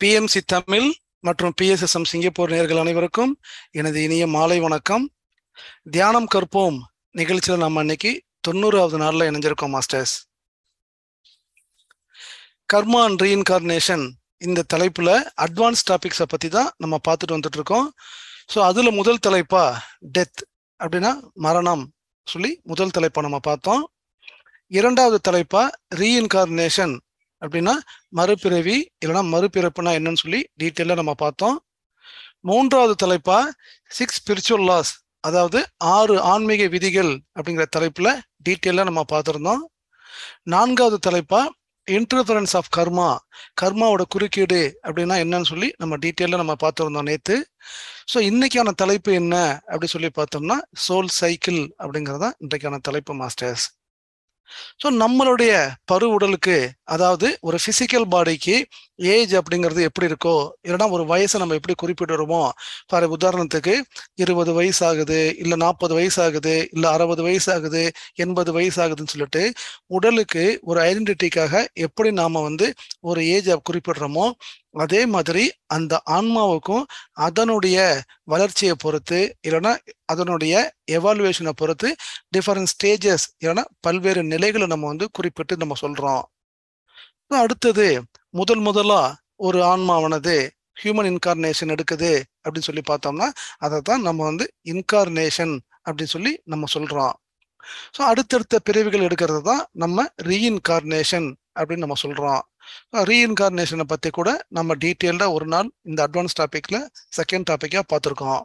BMC Tamil மற்றும் PSSM Singapore நேர்கள் அனைவருக்கும் எனது இனிய மாலை வணக்கம் தியானம் கற்போம் நிகழ்ச்சியில் நம்ம இன்னைக்கு தொண்ணூறாவது நாள்ல இணைஞ்சிருக்கோம் மாஸ்டர்ஸ் கர்மா அண்ட் ரீஇன்கார்னேஷன் இந்த தலைப்புல அட்வான்ஸ் டாபிக்ஸை பத்தி தான் நம்ம பார்த்துட்டு வந்துட்டு இருக்கோம் ஸோ அதுல முதல் தலைப்பா டெத் அப்படின்னா மரணம் சொல்லி முதல் தலைப்பா நம்ம பார்த்தோம் இரண்டாவது தலைப்பா ரீஇன்கார்னேஷன் அப்படின்னா மறுபிறவி இல்லைன்னா மறுபிறப்புனா என்னன்னு சொல்லி டீட்டெயிலாக நம்ம பார்த்தோம் மூன்றாவது தலைப்பா சிக்ஸ் ஸ்பிரிச்சுவல் லாஸ் அதாவது ஆறு ஆன்மீக விதிகள் அப்படிங்கிற தலைப்புல டீட்டெயிலாக நம்ம பார்த்துருந்தோம் நான்காவது தலைப்பா இன்டர்ஃபரன்ஸ் ஆஃப் கர்மா கர்மாவோட குறுக்கீடு அப்படின்னா என்னன்னு சொல்லி நம்ம டீட்டெயிலாக நம்ம பார்த்துருந்தோம் நேற்று ஸோ இன்னைக்கான தலைப்பு என்ன அப்படி சொல்லி பார்த்தோம்னா சோல் சைக்கிள் அப்படிங்கிறது தான் இன்றைக்கான தலைப்பு மாஸ்டர்ஸ் ஸோ நம்மளுடைய பரு உடலுக்கு அதாவது ஒரு பிசிக்கல் பாடிக்கு ஏஜ் அப்படிங்கிறது எப்படி இருக்கோ இல்லைன்னா ஒரு வயசை நம்ம எப்படி குறிப்பிடுறோமோ ஃபார் உதாரணத்துக்கு இருபது வயசு ஆகுது இல்லை நாற்பது வயசு ஆகுது இல்லை அறுபது வயசு ஆகுது எண்பது வயசு ஆகுதுன்னு சொல்லிட்டு உடலுக்கு ஒரு ஐடென்டிட்டிக்காக எப்படி நாம வந்து ஒரு ஏஜை குறிப்பிடுறோமோ அதே மாதிரி அந்த ஆன்மாவுக்கும் அதனுடைய வளர்ச்சியை பொறுத்து இல்லைன்னா அதனுடைய எவாலுவேஷனை பொறுத்து டிஃபரண்ட் ஸ்டேஜஸ் இல்லைன்னா பல்வேறு நிலைகளை நம்ம வந்து குறிப்பிட்டு நம்ம சொல்றோம் அடுத்தது முதல் முதலா ஒரு ஆன்மாவானது ஹியூமன் இன்கார்னேஷன் எடுக்குது அப்படின்னு சொல்லி பார்த்தோம்னா அதை தான் நம்ம வந்து இன்கார்னேஷன் அப்படின்னு சொல்லி நம்ம சொல்றோம் ஸோ அடுத்தடுத்த பிரிவுகள் எடுக்கிறது தான் நம்ம ரீஇன்கார்னேஷன் அப்படின்னு நம்ம சொல்றோம் ரீஇன்கார்னேஷனை பத்தி கூட நம்ம டீட்டெயில்டா ஒரு நாள் இந்த அட்வான்ஸ் டாபிக்ல செகண்ட் டாபிக்கா பார்த்துருக்கோம்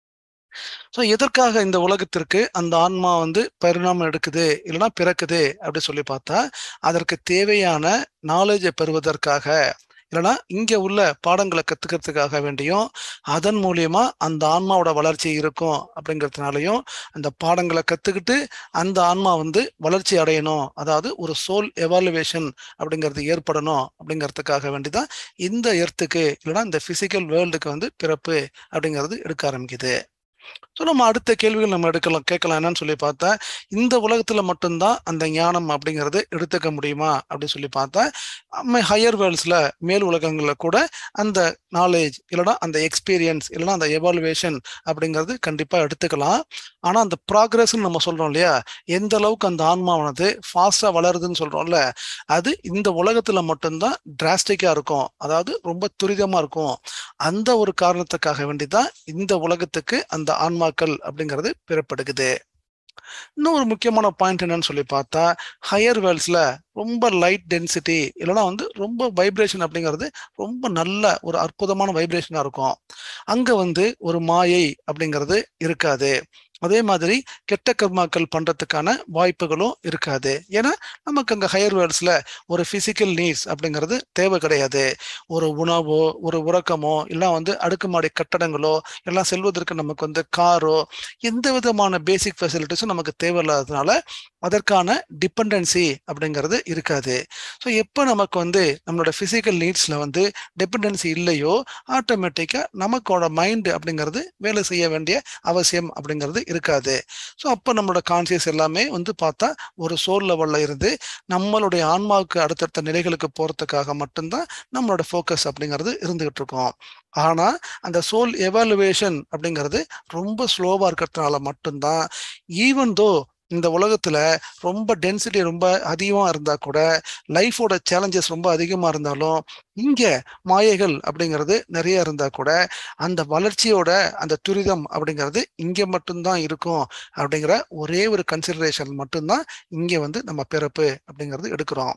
ஸோ எதற்காக இந்த உலகத்திற்கு அந்த ஆன்மா வந்து பரிணாமம் எடுக்குது இல்லைன்னா பிறக்குது அப்படி சொல்லி பார்த்தா அதற்கு தேவையான நாலேஜை பெறுவதற்காக இல்லைன்னா இங்க உள்ள பாடங்களை கத்துக்கிறதுக்காக வேண்டியும் அதன் மூலியமா அந்த ஆன்மாவோட வளர்ச்சி இருக்கும் அப்படிங்கிறதுனாலையும் அந்த பாடங்களை கத்துக்கிட்டு அந்த ஆன்மா வந்து வளர்ச்சி அடையணும் அதாவது ஒரு சோல் எவாலுவேஷன் அப்படிங்கிறது ஏற்படணும் அப்படிங்கிறதுக்காக வேண்டிதான் இந்த எர்த்துக்கு இல்லைன்னா இந்த பிசிக்கல் வேர்ல்டுக்கு வந்து பிறப்பு அப்படிங்கிறது எடுக்க ஆரம்பிக்குது ஸோ நம்ம அடுத்த கேள்விகள் நம்ம எடுக்கலாம் கேட்கலாம் என்னன்னு சொல்லி பார்த்தா இந்த உலகத்துல மட்டும்தான் அந்த ஞானம் அப்படிங்கிறது எடுத்துக்க முடியுமா அப்படின்னு சொல்லி பார்த்தா ஹையர் வேர்ல்ட்ஸ்ல மேல் உலகங்கள்ல கூட அந்த நாலேஜ் இல்லைன்னா அந்த எக்ஸ்பீரியன்ஸ் இல்லைன்னா அந்த எவாலுவேஷன் அப்படிங்கிறது கண்டிப்பா எடுத்துக்கலாம் ஆனா அந்த ப்ராக்ரஸ்ன்னு நம்ம சொல்றோம் இல்லையா எந்த அளவுக்கு அந்த ஆன்மாவானது ஃபாஸ்டா வளருதுன்னு சொல்றோம்ல அது இந்த உலகத்துல மட்டும்தான் டிராஸ்டிக்கா இருக்கும் அதாவது ரொம்ப துரிதமா இருக்கும் அந்த ஒரு காரணத்துக்காக வேண்டிதான் இந்த உலகத்துக்கு அந்த ஆன்மாக்கள் அப்படிங்கிறது பிறப்படுகுது இன்னும் ஒரு முக்கியமான பாயிண்ட் என்னன்னு சொல்லி பார்த்தா ஹையர் வேர்ல்ட்ஸ்ல ரொம்ப லைட் டென்சிட்டி இல்லைன்னா வந்து ரொம்ப வைப்ரேஷன் அப்படிங்கிறது ரொம்ப நல்ல ஒரு அற்புதமான வைப்ரேஷனா இருக்கும் அங்க வந்து ஒரு மாயை அப்படிங்கிறது இருக்காது அதே மாதிரி கெட்ட கர்மாக்கள் பண்றதுக்கான வாய்ப்புகளும் இருக்காது ஏன்னா நமக்கு அங்க ஹையர் வேர்ல்ட்ஸ்ல ஒரு பிசிக்கல் நீட்ஸ் அப்படிங்கிறது தேவை கிடையாது ஒரு உணவோ ஒரு உறக்கமோ இல்லை வந்து அடுக்குமாடி கட்டடங்களோ எல்லாம் செல்வதற்கு நமக்கு வந்து காரோ எந்த விதமான பேசிக் ஃபெசிலிட்டிஸும் நமக்கு தேவையில்லாததுனால அதற்கான டிபெண்டன்சி அப்படிங்கிறது இருக்காது ஸோ எப்போ நமக்கு வந்து நம்மளோட ஃபிசிக்கல் நீட்ஸில் வந்து டிபெண்டன்சி இல்லையோ ஆட்டோமேட்டிக்காக நமக்கோட மைண்டு அப்படிங்கிறது வேலை செய்ய வேண்டிய அவசியம் அப்படிங்கிறது இருக்காது ஸோ அப்போ நம்மளோட கான்சியஸ் எல்லாமே வந்து பார்த்தா ஒரு சோல் லெவலில் இருந்து நம்மளுடைய ஆன்மாவுக்கு அடுத்தடுத்த நிலைகளுக்கு போகிறதுக்காக மட்டும்தான் நம்மளோட ஃபோக்கஸ் அப்படிங்கிறது இருந்துகிட்டு இருக்கோம் ஆனா அந்த சோல் எவாலுவேஷன் அப்படிங்கிறது ரொம்ப ஸ்லோவா இருக்கிறதுனால மட்டும்தான் ஈவன் தோ இந்த உலகத்துல ரொம்ப டென்சிட்டி ரொம்ப அதிகமா இருந்தா கூட லைஃபோட சேலஞ்சஸ் ரொம்ப அதிகமா இருந்தாலும் இங்க மாயைகள் அப்படிங்கிறது நிறைய இருந்தா கூட அந்த வளர்ச்சியோட அந்த துரிதம் அப்படிங்கிறது இங்க மட்டும்தான் இருக்கும் அப்படிங்கிற ஒரே ஒரு கன்சிடரேஷன் மட்டும்தான் இங்க வந்து நம்ம பிறப்பு அப்படிங்கிறது எடுக்கிறோம்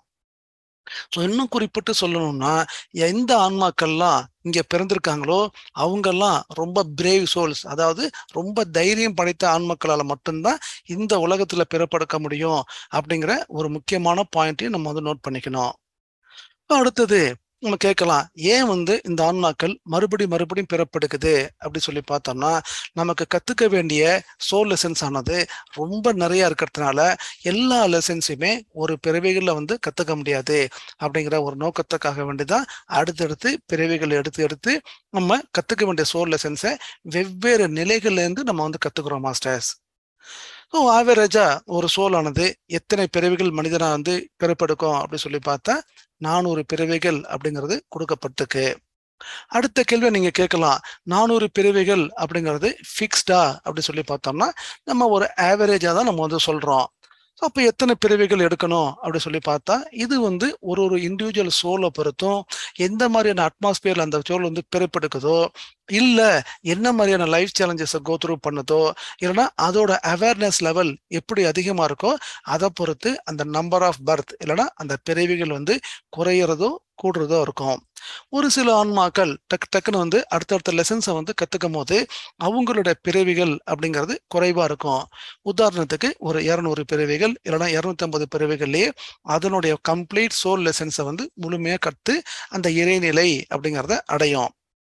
ஸோ இன்னும் குறிப்பிட்டு சொல்லணும்னா எந்த ஆன்மாக்கள்லாம் இங்க பிறந்திருக்காங்களோ அவங்கெல்லாம் ரொம்ப பிரேவ் சோல்ஸ் அதாவது ரொம்ப தைரியம் படைத்த ஆன்மக்களால் மட்டும்தான் இந்த உலகத்துல பிறப்படுக்க முடியும் அப்படிங்கிற ஒரு முக்கியமான பாயிண்ட்டையும் நம்ம வந்து நோட் பண்ணிக்கணும் அடுத்தது நம்ம கேட்கலாம் ஏன் வந்து இந்த ஆன்மாக்கள் மறுபடி மறுபடியும் பிறப்படுக்குது அப்படி சொல்லி பார்த்தோம்னா நமக்கு கத்துக்க வேண்டிய சோல் லெசன்ஸ் ஆனது ரொம்ப நிறைய இருக்கிறதுனால எல்லா லெசன்ஸுமே ஒரு பிறவிகளில் வந்து கத்துக்க முடியாது அப்படிங்கிற ஒரு நோக்கத்துக்காக வேண்டிதான் அடுத்தடுத்து பிறவிகள் எடுத்து எடுத்து நம்ம கத்துக்க வேண்டிய சோல் லெசன்ஸை வெவ்வேறு நிலைகள்ல இருந்து நம்ம வந்து கத்துக்கிறோம் மாஸ்டர்ஸ் ஸோ ஆவரேஜா ஒரு சோலானது எத்தனை பிறவிகள் மனிதனா வந்து பிறப்பெடுக்கும் அப்படின்னு சொல்லி பார்த்தா நானூறு பிறவிகள் அப்படிங்கிறது கொடுக்கப்பட்டிருக்கு அடுத்த கேள்வியை நீங்க கேட்கலாம் நானூறு பிறவிகள் அப்படிங்கிறது ஃபிக்ஸ்டா அப்படி சொல்லி பார்த்தோம்னா நம்ம ஒரு ஆவரேஜா தான் நம்ம வந்து சொல்றோம் அப்போ எத்தனை பிறவிகள் எடுக்கணும் அப்படி சொல்லி பார்த்தா இது வந்து ஒரு ஒரு இண்டிவிஜுவல் சோலை பொறுத்தும் எந்த மாதிரியான அட்மாஸ்பியர்ல அந்த சோல் வந்து பிறப்பெடுக்குதோ இல்ல என்ன மாதிரியான லைஃப் சேலஞ்சஸை கோ த்ரூ பண்ணுதோ இல்லைன்னா அதோட அவேர்னஸ் லெவல் எப்படி அதிகமா இருக்கோ அதை பொறுத்து அந்த நம்பர் ஆஃப் பர்த் இல்லைன்னா அந்த பிறவிகள் வந்து குறையிறதோ கூடுறதோ இருக்கும் ஒரு சில ஆன்மாக்கள் டக்கு டக்குன்னு வந்து அடுத்தடுத்த லெசன்ஸை வந்து கத்துக்கும் போது அவங்களோட பிறவிகள் அப்படிங்கிறது குறைவா இருக்கும் உதாரணத்துக்கு ஒரு இரநூறு பிறவிகள் இல்லைன்னா இரநூத்தி ஐம்பது பிறவிகள்லயே அதனுடைய கம்ப்ளீட் சோல் லெசன்ஸை வந்து முழுமையா கத்து அந்த இறைநிலை அப்படிங்கிறத அடையும்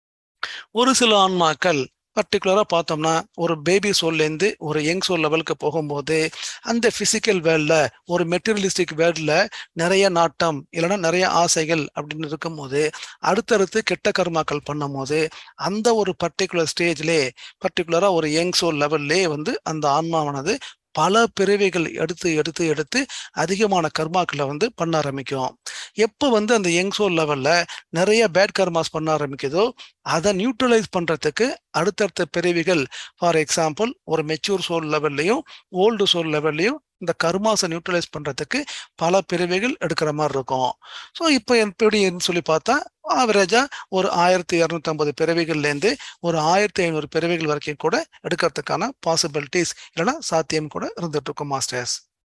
ஒரு சில ஆன்மாக்கள் பர்டிகுலரா பார்த்தோம்னா ஒரு பேபி சோல்லேருந்து ஒரு யங் சோல் லெவலுக்கு போகும்போது அந்த பிசிக்கல் வேர்ல்ட்ல ஒரு மெட்டீரியலிஸ்டிக் வேர்ல்ட்ல நிறைய நாட்டம் இல்லைன்னா நிறைய ஆசைகள் அப்படின்னு இருக்கும்போது அடுத்தடுத்து கெட்ட கர்மாக்கள் பண்ணும் போது அந்த ஒரு பர்டிகுலர் ஸ்டேஜ்லே பர்டிகுலரா ஒரு யங் சோல் லெவல்லே வந்து அந்த ஆன்மாவானது பல பிறவிகள் எடுத்து எடுத்து எடுத்து அதிகமான கர்மாக்களை வந்து பண்ண ஆரம்பிக்கும் எப்போ வந்து அந்த யங் சோல் லெவல்ல நிறைய பேட் கர்மாஸ் பண்ண ஆரம்பிக்குதோ அதை நியூட்ரலைஸ் பண்றதுக்கு அடுத்தடுத்த பிறவிகள் ஃபார் எக்ஸாம்பிள் ஒரு மெச்சூர் சோல் லெவல்லையும் ஓல்டு சோல் லெவல்லையும் இந்த கர்மாஸை நியூட்ரலைஸ் பண்றதுக்கு பல பிறவிகள் எடுக்கிற மாதிரி இருக்கும் ஸோ இப்போ எப்படின்னு சொல்லி பார்த்தா ஆவரேஜா ஒரு ஆயிரத்தி இரநூத்தி ஐம்பது பிறவிகள்லேருந்து ஒரு ஆயிரத்தி ஐநூறு பிறவிகள் வரைக்கும் கூட எடுக்கிறதுக்கான பாசிபிலிட்டிஸ் இல்லைன்னா சாத்தியம் கூட இருந்துட்டு இருக்கும் மாஸ்டர்ஸ்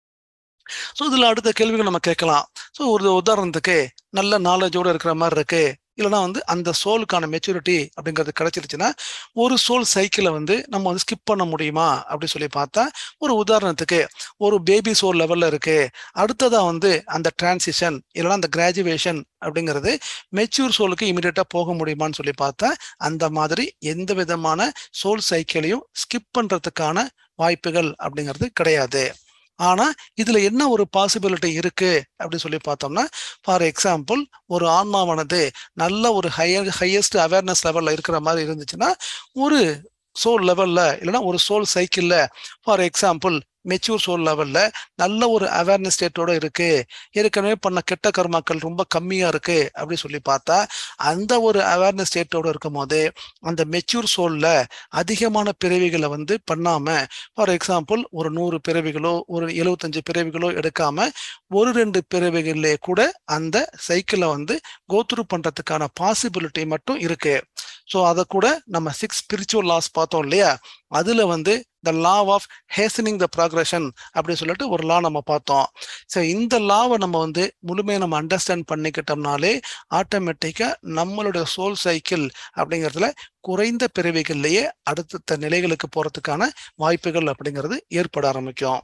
ஸோ இதில் அடுத்த கேள்விகள் நம்ம கேட்கலாம் ஸோ ஒரு உதாரணத்துக்கு நல்ல நாலேஜோடு இருக்கிற மாதிரி இருக்கு இல்லைனா வந்து அந்த சோலுக்கான மெச்சூரிட்டி அப்படிங்கிறது கிடைச்சிருச்சுன்னா ஒரு சோல் சைக்கிளை வந்து நம்ம வந்து ஸ்கிப் பண்ண முடியுமா அப்படி சொல்லி பார்த்தா ஒரு உதாரணத்துக்கு ஒரு பேபி சோல் லெவல்ல இருக்கு அடுத்ததா வந்து அந்த டிரான்சிஷன் இல்லைன்னா அந்த கிராஜுவேஷன் அப்படிங்கிறது மெச்சூர் சோலுக்கு இமீடியட்டா போக முடியுமான்னு சொல்லி பார்த்தா அந்த மாதிரி எந்த விதமான சோல் சைக்கிளையும் ஸ்கிப் பண்றதுக்கான வாய்ப்புகள் அப்படிங்கிறது கிடையாது ஆனா இதுல என்ன ஒரு பாசிபிலிட்டி இருக்கு அப்படின்னு சொல்லி பார்த்தோம்னா ஃபார் எக்ஸாம்பிள் ஒரு ஆன்மாவானது நல்ல ஒரு ஹையர் ஹையஸ்ட் அவேர்னஸ் லெவல்ல இருக்கிற மாதிரி இருந்துச்சுன்னா ஒரு சோல் லெவல்ல இல்லைன்னா ஒரு சோல் சைக்கிள்ல ஃபார் எக்ஸாம்பிள் மெச்சூர் சோல் லெவல்ல நல்ல ஒரு அவேர்னஸ் ஸ்டேட்டோட இருக்கு ஏற்கனவே பண்ண கெட்ட கர்மாக்கள் ரொம்ப கம்மியா இருக்கு அப்படி சொல்லி பார்த்தா அந்த ஒரு அவேர்னஸ் ஸ்டேட்டோட இருக்கும் போது அந்த மெச்சூர் சோல்ல அதிகமான பிறவிகளை வந்து பண்ணாம ஃபார் எக்ஸாம்பிள் ஒரு நூறு பிறவிகளோ ஒரு எழுபத்தஞ்சு பிறவிகளோ எடுக்காம ஒரு ரெண்டு பிறவிகளிலே கூட அந்த சைக்கிளை வந்து கோத்ரூ பண்றதுக்கான பாசிபிலிட்டி மட்டும் இருக்கு ஸோ அதை கூட நம்ம சிக்ஸ் ஸ்பிரிச்சுவல் லாஸ் பார்த்தோம் இல்லையா அதுல வந்து த லா ஆஃப் ஹேசனிங் த ப்ராக்ரஷன் அப்படின்னு சொல்லிட்டு ஒரு லா நம்ம பார்த்தோம் ஸோ இந்த லாவை நம்ம வந்து முழுமையாக நம்ம அண்டர்ஸ்டாண்ட் பண்ணிக்கிட்டோம்னாலே ஆட்டோமேட்டிக்கா நம்மளுடைய சோல் சைக்கிள் அப்படிங்கிறதுல குறைந்த பிறவிகள்லயே அடுத்த நிலைகளுக்கு போறதுக்கான வாய்ப்புகள் அப்படிங்கிறது ஏற்பட ஆரம்பிக்கும்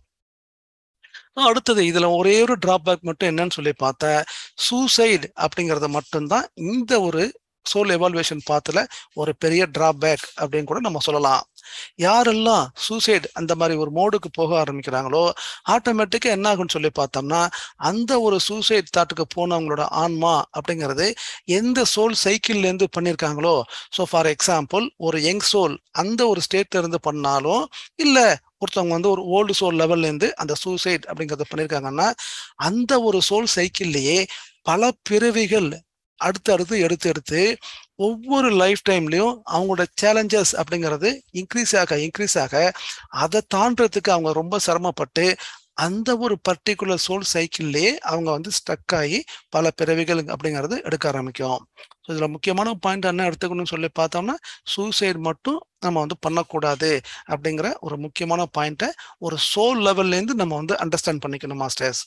அடுத்தது இதுல ஒரே ஒரு டிராபேக் மட்டும் என்னன்னு சொல்லி பார்த்தா சூசைடு அப்படிங்கறது மட்டும்தான் இந்த ஒரு சோல் எவால்வேஷன் பாத்துல ஒரு பெரிய டிராபேக் அப்படின்னு கூட நம்ம சொல்லலாம் யாரெல்லாம் சூசைட் அந்த மாதிரி ஒரு மோடுக்கு போக ஆரம்பிக்கிறாங்களோ ஆட்டோமேட்டிக்கா என்ன ஆகும்னு சொல்லி பார்த்தோம்னா அந்த ஒரு சூசைட் தாட்டுக்கு போனவங்களோட ஆன்மா அப்படிங்கிறது எந்த சோல் சைக்கிள்ல இருந்து பண்ணியிருக்காங்களோ ஸோ ஃபார் எக்ஸாம்பிள் ஒரு யங் சோல் அந்த ஒரு ஸ்டேட்ல இருந்து பண்ணாலும் இல்ல ஒருத்தவங்க வந்து ஒரு ஓல்டு சோல் லெவல்ல இருந்து அந்த சூசைட் அப்படிங்கறத பண்ணியிருக்காங்கன்னா அந்த ஒரு சோல் சைக்கிள்லயே பல பிறவிகள் அடுத்து அடுத்து எடுத்து எடுத்து ஒவ்வொரு லைஃப் டைம்லயும் அவங்களோட சேலஞ்சஸ் அப்படிங்கிறது இன்க்ரீஸ் ஆக இன்க்ரீஸ் ஆக அதை தாண்டறதுக்கு அவங்க ரொம்ப சிரமப்பட்டு அந்த ஒரு பர்டிகுலர் சோல் சைக்கிள்லயே அவங்க வந்து ஸ்டக் ஆகி பல பிறவிகள் அப்படிங்கிறது எடுக்க ஆரம்பிக்கும் ஸோ இதுல முக்கியமான பாயிண்ட் என்ன எடுத்துக்கணும்னு சொல்லி பார்த்தோம்னா சூசைட் மட்டும் நம்ம வந்து பண்ணக்கூடாது அப்படிங்கிற ஒரு முக்கியமான பாயிண்ட்டை ஒரு சோல் லெவல்ல இருந்து நம்ம வந்து அண்டர்ஸ்டாண்ட் பண்ணிக்கணும் மாஸ்டர்ஸ்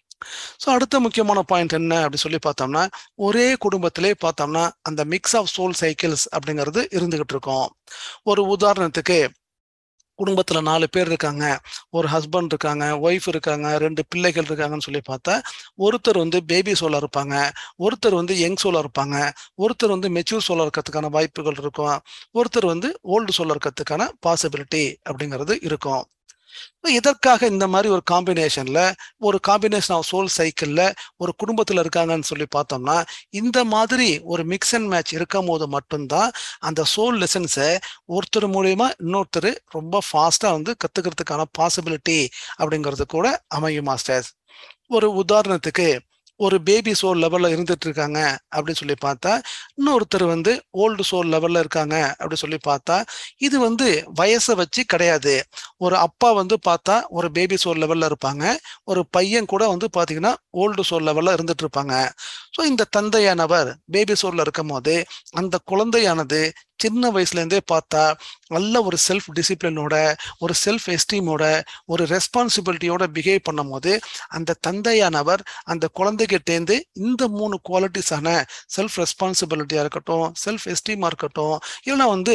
ஸோ அடுத்த முக்கியமான பாயிண்ட் என்ன அப்படி சொல்லி பார்த்தோம்னா ஒரே குடும்பத்திலே பார்த்தோம்னா அந்த மிக்ஸ் ஆஃப் சோல் சைக்கிள்ஸ் அப்படிங்கிறது இருந்துகிட்டு இருக்கும் ஒரு உதாரணத்துக்கு குடும்பத்துல நாலு பேர் இருக்காங்க ஒரு ஹஸ்பண்ட் இருக்காங்க ஒய்ஃப் இருக்காங்க ரெண்டு பிள்ளைகள் இருக்காங்கன்னு சொல்லி பார்த்தா ஒருத்தர் வந்து பேபி சோலா இருப்பாங்க ஒருத்தர் வந்து யங் சோலா இருப்பாங்க ஒருத்தர் வந்து மெச்சூர் சோலா இருக்கிறதுக்கான வாய்ப்புகள் இருக்கும் ஒருத்தர் வந்து ஓல்டு சோலா இருக்கிறதுக்கான பாசிபிலிட்டி அப்படிங்கிறது இருக்கும் இதற்காக இந்த மாதிரி ஒரு காம்பினேஷன்ல ஒரு காம்பினேஷன் ஆஃப் சோல் சைக்கிள்ல ஒரு குடும்பத்துல இருக்காங்கன்னு சொல்லி பார்த்தோம்னா இந்த மாதிரி ஒரு மிக்ஸ் அண்ட் மேட்ச் இருக்கும் போது மட்டும்தான் அந்த சோல் லெசன்ஸை ஒருத்தர் மூலியமா இன்னொருத்தர் ரொம்ப ஃபாஸ்டா வந்து கத்துக்கிறதுக்கான பாசிபிலிட்டி அப்படிங்கிறது கூட அமையும் மாஸ்டர்ஸ் ஒரு உதாரணத்துக்கு ஒரு பேபி சோல் லெவல்ல இருந்துட்டு இருக்காங்க அப்படின்னு சொல்லி பார்த்தா இன்னொருத்தர் வந்து ஓல்டு சோல் லெவல்ல இருக்காங்க அப்படின்னு சொல்லி பார்த்தா இது வந்து வயசை வச்சு கிடையாது ஒரு அப்பா வந்து பார்த்தா ஒரு பேபி சோல் லெவல்ல இருப்பாங்க ஒரு பையன் கூட வந்து பாத்தீங்கன்னா ஓல்டு சோல் லெவல்ல இருந்துட்டு இருப்பாங்க ஸோ இந்த தந்தையானவர் பேபி சோல்ல இருக்கும் போது அந்த குழந்தையானது சின்ன வயசுல இருந்தே பார்த்தா நல்ல ஒரு செல்ஃப் டிசிப்ளினோட ஒரு செல்ஃப் எஸ்டீமோட ஒரு ரெஸ்பான்சிபிலிட்டியோட பிஹேவ் பண்ணும் போது அந்த தந்தையானவர் அந்த குழந்தைகிட்டேருந்து இந்த மூணு குவாலிட்டிஸான செல்ஃப் ரெஸ்பான்சிபிலிட்டியா இருக்கட்டும் செல்ஃப் எஸ்டீமா இருக்கட்டும் இல்லைன்னா வந்து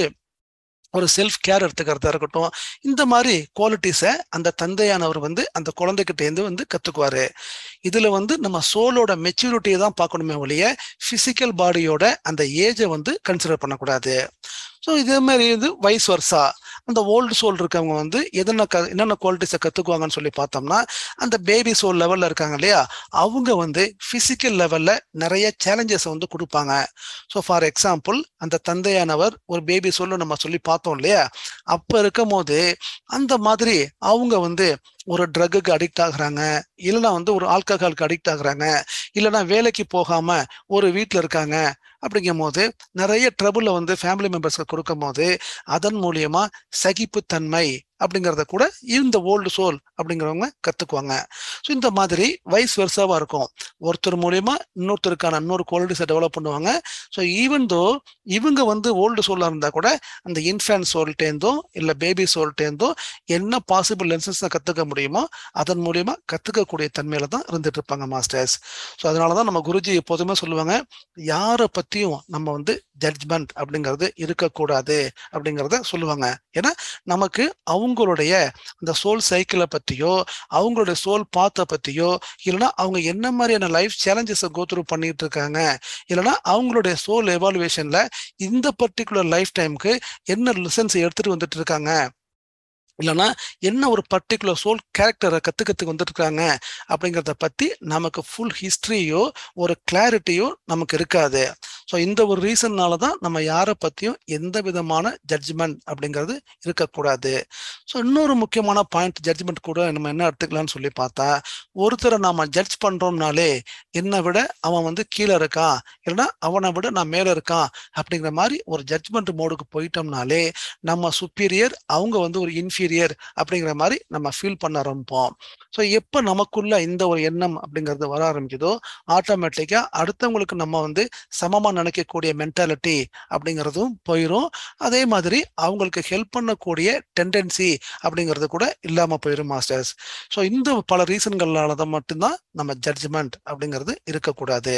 ஒரு செல்ஃப் கேர் எடுத்துக்கிறதா இருக்கட்டும் இந்த மாதிரி குவாலிட்டிஸை அந்த தந்தையானவர் வந்து அந்த குழந்தைகிட்டேருந்து வந்து கத்துக்குவாரு இதுல வந்து நம்ம சோலோட மெச்சூரிட்டியை தான் பார்க்கணுமே ஒழிய பிசிக்கல் பாடியோட அந்த ஏஜை வந்து கன்சிடர் பண்ணக்கூடாது ஸோ இதே மாதிரி இது வைஸ் வர்ஸா அந்த ஓல்டு சோல் இருக்கவங்க வந்து எதன க என்னென்ன குவாலிட்டிஸை கற்றுக்குவாங்கன்னு சொல்லி பார்த்தோம்னா அந்த பேபி சோல் லெவலில் இருக்காங்க இல்லையா அவங்க வந்து ஃபிசிக்கல் லெவலில் நிறைய சேலஞ்சஸை வந்து கொடுப்பாங்க ஸோ ஃபார் எக்ஸாம்பிள் அந்த தந்தையானவர் ஒரு பேபி சோல்னு நம்ம சொல்லி பார்த்தோம் இல்லையா அப்போ இருக்கும் போது அந்த மாதிரி அவங்க வந்து ஒரு ட்ரக்குக்கு அடிக்ட் ஆகுறாங்க இல்லைன்னா வந்து ஒரு ஆல்கஹாலுக்கு அடிக்ட் ஆகுறாங்க இல்லைன்னா வேலைக்கு போகாம ஒரு வீட்டில் இருக்காங்க அப்படிங்கும் போது நிறைய ட்ரபுளை வந்து ஃபேமிலி மெம்பர்ஸ்க்கு கொடுக்கும் போது அதன் மூலியமா சகிப்புத்தன்மை அப்படிங்கிறத கூட இந்த ஓல்டு சோல் அப்படிங்கிறவங்க கத்துக்குவாங்க ஸோ இந்த மாதிரி வயசு வருஷாவா இருக்கும் ஒருத்தர் மூலியமா இன்னொருத்தருக்கான இன்னொரு குவாலிட்டிஸை டெவலப் பண்ணுவாங்க ஸோ ஈவன் தோ இவங்க வந்து ஓல்டு சோலாக இருந்தால் கூட அந்த இன்ஃபேன்ட் சோல்ட்டேருந்தோ இல்லை பேபி சோல்ட்டேருந்தோ என்ன பாசிபிள் லென்சஸ் கற்றுக்க முடியுமோ அதன் மூலியமா கற்றுக்கக்கூடிய தன்மையில தான் இருந்துட்டு இருப்பாங்க மாஸ்டர்ஸ் ஸோ அதனால தான் நம்ம குருஜி எப்போதுமே சொல்லுவாங்க யாரை பற்றியும் நம்ம வந்து ஜட்ஜ்மெண்ட் அப்படிங்கிறது இருக்கக்கூடாது அப்படிங்கிறத சொல்லுவாங்க ஏன்னா நமக்கு அவங்களுடைய அந்த சோல் சைக்கிளை பற்றியோ அவங்களுடைய சோல் பாத்தை பற்றியோ இல்லைன்னா அவங்க என்ன மாதிரியான லைஃப் சேலஞ்சஸை கோத்ரூ பண்ணிட்டு இருக்காங்க இல்லைன்னா அவங்களுடைய சோல் எவாலுவேஷன்ல இந்த பர்டிகுலர் லைஃப் டைமுக்கு என்ன லிசன்ஸ் எடுத்துட்டு வந்துட்டு இருக்காங்க இல்லைன்னா என்ன ஒரு பர்டிகுலர் சோல் கேரக்டரை கற்றுக்கிறதுக்கு வந்துட்டு இருக்காங்க அப்படிங்கிறத பற்றி நமக்கு ஃபுல் ஹிஸ்ட்ரியோ ஒரு கிளாரிட்டியோ நமக்கு இருக்காது ஸோ இந்த ஒரு ரீசன்னால தான் நம்ம யாரை பற்றியும் எந்த விதமான ஜட்ஜ்மெண்ட் அப்படிங்கிறது இருக்கக்கூடாது ஸோ இன்னொரு முக்கியமான பாயிண்ட் ஜட்ஜ்மெண்ட் கூட நம்ம என்ன எடுத்துக்கலாம்னு சொல்லி பார்த்தா ஒருத்தரை நாம ஜட்ஜ் பண்ணுறோம்னாலே என்னை விட அவன் வந்து கீழே இருக்கான் இல்லைன்னா அவனை விட நான் மேலே இருக்கான் அப்படிங்கிற மாதிரி ஒரு ஜட்ஜ்மெண்ட் மோடுக்கு போயிட்டோம்னாலே நம்ம சுப்பீரியர் அவங்க வந்து ஒரு இன்ஃபீரியர் அப்படிங்கிற மாதிரி நம்ம ஃபீல் பண்ண ஆரம்பிப்போம் ஸோ எப்போ நமக்குள்ள இந்த ஒரு எண்ணம் அப்படிங்கிறது வர ஆரம்பிக்குதோ ஆட்டோமேட்டிக்காக அடுத்தவங்களுக்கு நம்ம வந்து சமமாக நினைக்கக்கூடிய மென்டாலிட்டி அப்படிங்கிறதும் போயிடும் அதே மாதிரி அவங்களுக்கு ஹெல்ப் பண்ணக்கூடிய டெண்டன்சி அப்படிங்கிறது கூட இல்லாமல் போயிடும் மாஸ்டர்ஸ் ஸோ இந்த பல ரீசன்களால தான் மட்டும்தான் நம்ம ஜட்ஜ்மெண்ட் அப்படிங்கிறது இருக்கக்கூடாது